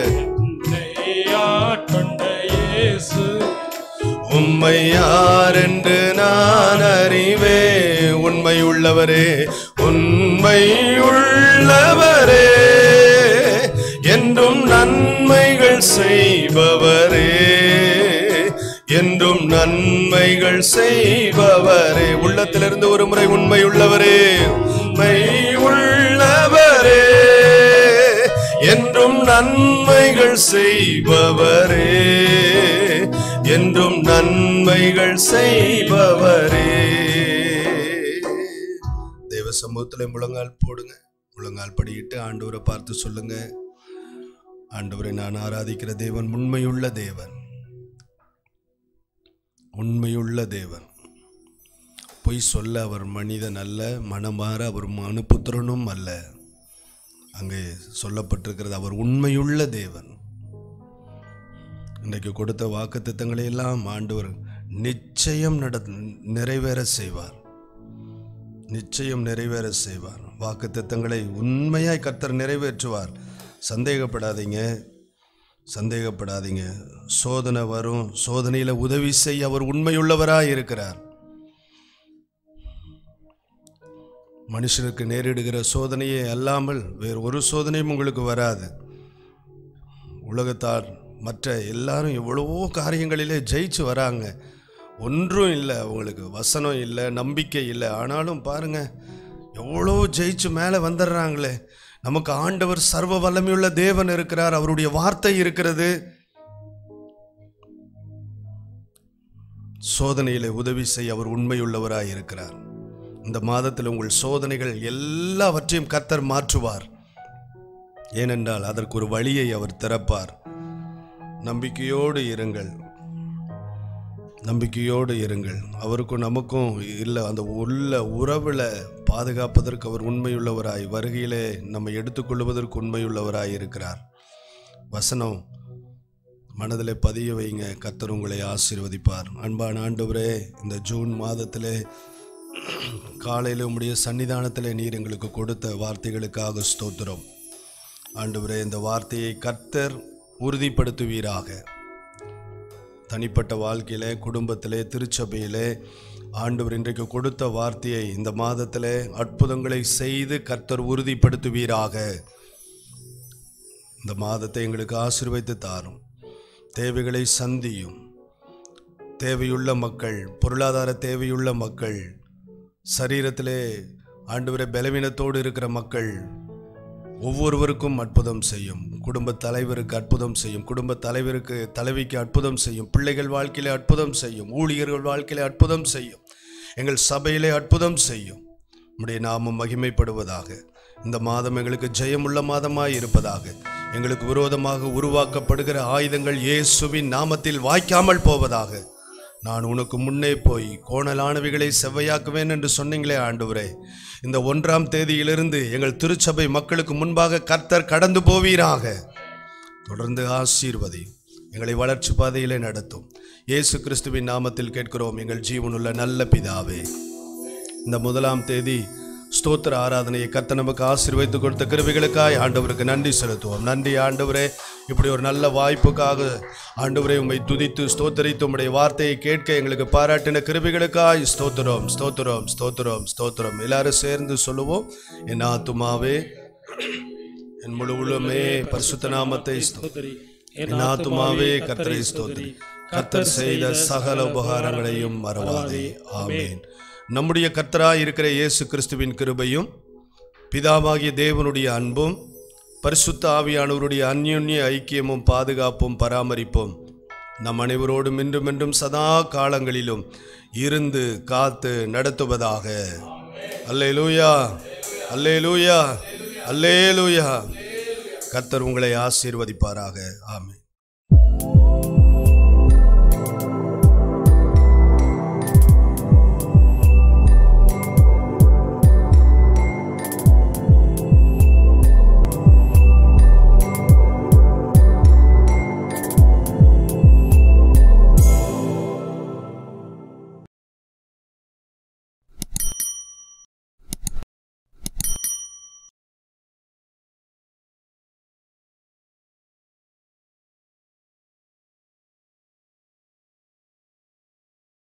D: ஆட்கொண்ட இயேசு
A: உம்மை யார் என்று நான் அறிவே உண்மை உள்ளவரே உண்மை உள்ளவரே என்றும் நன்மைகள் செய்பவரே என்றும் நன்மைகள் செய்பவரே உள்ளத்திலிருந்து ஒரு முறை உண்மை உள்ளவரே உண்மை உள்ளவரே என்றும் நன்மைகள் செய்பவரே என்றும் நன்மைகள் செய்பவரே தேவ சமூகத்தில் முழங்கால் போடுங்க முழங்கால் படியிட்டு ஆண்டவரை பார்த்து சொல்லுங்க ஆண்டவரை நான் ஆராதிக்கிற தேவன் உண்மையுள்ள தேவன் உண்மையுள்ள தேவன் பொய் சொல்ல அவர் மனிதன் அல்ல மனமாற அவர் மனுபுத்திரனும் அல்ல அங்கே சொல்லப்பட்டிருக்கிறது அவர் உண்மையுள்ள தேவன் இன்றைக்கு கொடுத்த வாக்கு எல்லாம் ஆண்டவர் நிச்சயம் நட நிறைவேற செய்வார் நிச்சயம் நிறைவேற செய்வார் வாக்கு திட்டங்களை உண்மையாய் கர்த்தர் நிறைவேற்றுவார் சந்தேகப்படாதீங்க சந்தேகப்படாதீங்க சோதனை வரும் சோதனையில் உதவி செய்ய அவர் உண்மையுள்ளவராய் இருக்கிறார் மனுஷனுக்கு நேரிடுகிற சோதனையே அல்லாமல் வேறு ஒரு சோதனையும் உங்களுக்கு வராது உலகத்தார் மற்ற எல்லாரும் எவ்வளவோ காரியங்களிலே ஜெயிச்சு வராங்க ஒன்றும் இல்லை அவங்களுக்கு வசனம் இல்லை நம்பிக்கை இல்லை ஆனாலும் பாருங்க எவ்வளோ ஜெயிச்சு மேலே வந்துடுறாங்களே நமக்கு ஆண்டவர் சர்வ வல்லமையுள்ள தேவன் இருக்கிறார் அவருடைய வார்த்தை இருக்கிறது சோதனையிலே உதவி செய்ய அவர் உண்மையுள்ளவராய் இருக்கிறார் இந்த மாதத்தில் உங்கள் சோதனைகள் எல்லாவற்றையும் கத்தர் மாற்றுவார் ஏனென்றால் அதற்கு ஒரு வழியை அவர் திறப்பார் நம்பிக்கையோடு இருங்கள் நம்பிக்கையோடு இருங்கள் அவருக்கும் நமக்கும் இல்லை அந்த உள்ள உறவில் பாதுகாப்பதற்கு அவர் உண்மையுள்ளவராய் வருகையிலே நம்ம எடுத்துக்கொள்வதற்கு உண்மையுள்ளவராய் இருக்கிறார் வசனம் மனதிலே பதிய வைங்க கத்தர் உங்களை ஆசீர்வதிப்பார் அன்பான ஆண்டவரே இந்த ஜூன் மாதத்திலே காலையில் உம்முடைய சன்னிதானத்தில் நீர் எங்களுக்கு கொடுத்த வார்த்தைகளுக்காக ஸ்தோத்திரம் ஆண்டவரே இந்த வார்த்தையை கர்த்தர் உறுதிப்படுத்துவீராக தனிப்பட்ட வாழ்க்கையிலே குடும்பத்திலே திருச்சபையிலே ஆண்டவர் இன்றைக்கு கொடுத்த வார்த்தையை இந்த மாதத்திலே அற்புதங்களை செய்து கர்த்தர் உறுதிப்படுத்துவீராக இந்த மாதத்தை எங்களுக்கு ஆசீர்வைத்து தாரும் தேவைகளை சந்தியும் தேவையுள்ள மக்கள் பொருளாதார தேவையுள்ள மக்கள் சரீரத்திலே ஆண்டவரை பலவீனத்தோடு இருக்கிற மக்கள் ஒவ்வொருவருக்கும் அற்புதம் செய்யும் குடும்ப தலைவருக்கு அற்புதம் செய்யும் குடும்ப தலைவருக்கு தலைவிக்கு அற்புதம் செய்யும் பிள்ளைகள் வாழ்க்கையிலே அற்புதம் செய்யும் ஊழியர்கள் வாழ்க்கையிலே அற்புதம் செய்யும் எங்கள் சபையிலே அற்புதம் செய்யும் உம்முடைய நாமம் மகிமைப்படுவதாக இந்த மாதம் எங்களுக்கு ஜெயமுள்ள மாதமாய் இருப்பதாக எங்களுக்கு விரோதமாக உருவாக்கப்படுகிற ஆயுதங்கள் இயேசுவின் நாமத்தில் வாய்க்காமல் போவதாக நான் உனக்கு முன்னே போய் கோணலானவைகளை செவ்வையாக்குவேன் என்று சொன்னீங்களே ஆண்டவரே இந்த ஒன்றாம் தேதியிலிருந்து எங்கள் திருச்சபை மக்களுக்கு முன்பாக கர்த்தர் கடந்து போவீராக தொடர்ந்து ஆசீர்வதி எங்களை வளர்ச்சி பாதையிலே நடத்தும் இயேசு கிறிஸ்துவின் நாமத்தில் கேட்கிறோம் எங்கள் ஜீவனுள்ள நல்ல பிதாவே இந்த முதலாம் தேதி ஸ்தோத்திர ஆராதனையை கர்த்தர் நமக்கு ஆசீர்வதித்து கொடுத்த கிருவிகளுக்காய் ஆண்டவருக்கு நன்றி செலுத்துவோம் நன்றி ஆண்டவரே இப்படி ஒரு நல்ல வாய்ப்புக்காக ஆண்டவரை உம்மை துதித்து ஸ்தோத்தரித்து உம்முடைய வார்த்தையை கேட்க எங்களுக்கு பாராட்டின கிருபிகளுக்காய் ஸ்தோத்திரம் ஸ்தோத்திரம் ஸ்தோத்திரம் ஸ்தோத்திரம் எல்லாரும் சேர்ந்து சொல்லுவோம் என் ஆத்துமாவே என் முழு உளமே பரிசுத்த நாமத்தை ஸ்தோத்திரி என் ஆத்துமாவே கர்த்தரை ஸ்தோத்திரி கர்த்தர் செய்த சகல உபகாரங்களையும் மறவாதே ஆமென் நம்முடைய கர்த்தராய் இருக்கிற இயேசு கிறிஸ்துவின் கிருபையும் பிதாவாகிய தேவனுடைய அன்பும் பரிசுத்த ஆவியானவருடைய அந்யோன்ய ஐக்கியமும் பாதுகாப்பும் பராமரிப்பும் நம் அனைவரோடும் இன்றும் என்றும் சதா காலங்களிலும் இருந்து காத்து நடத்துவதாக அல்லேலூயா அல்லேலூயா அல்லேலூயா கர்த்தர் உங்களை ஆசீர்வதிப்பாராக ஆமென்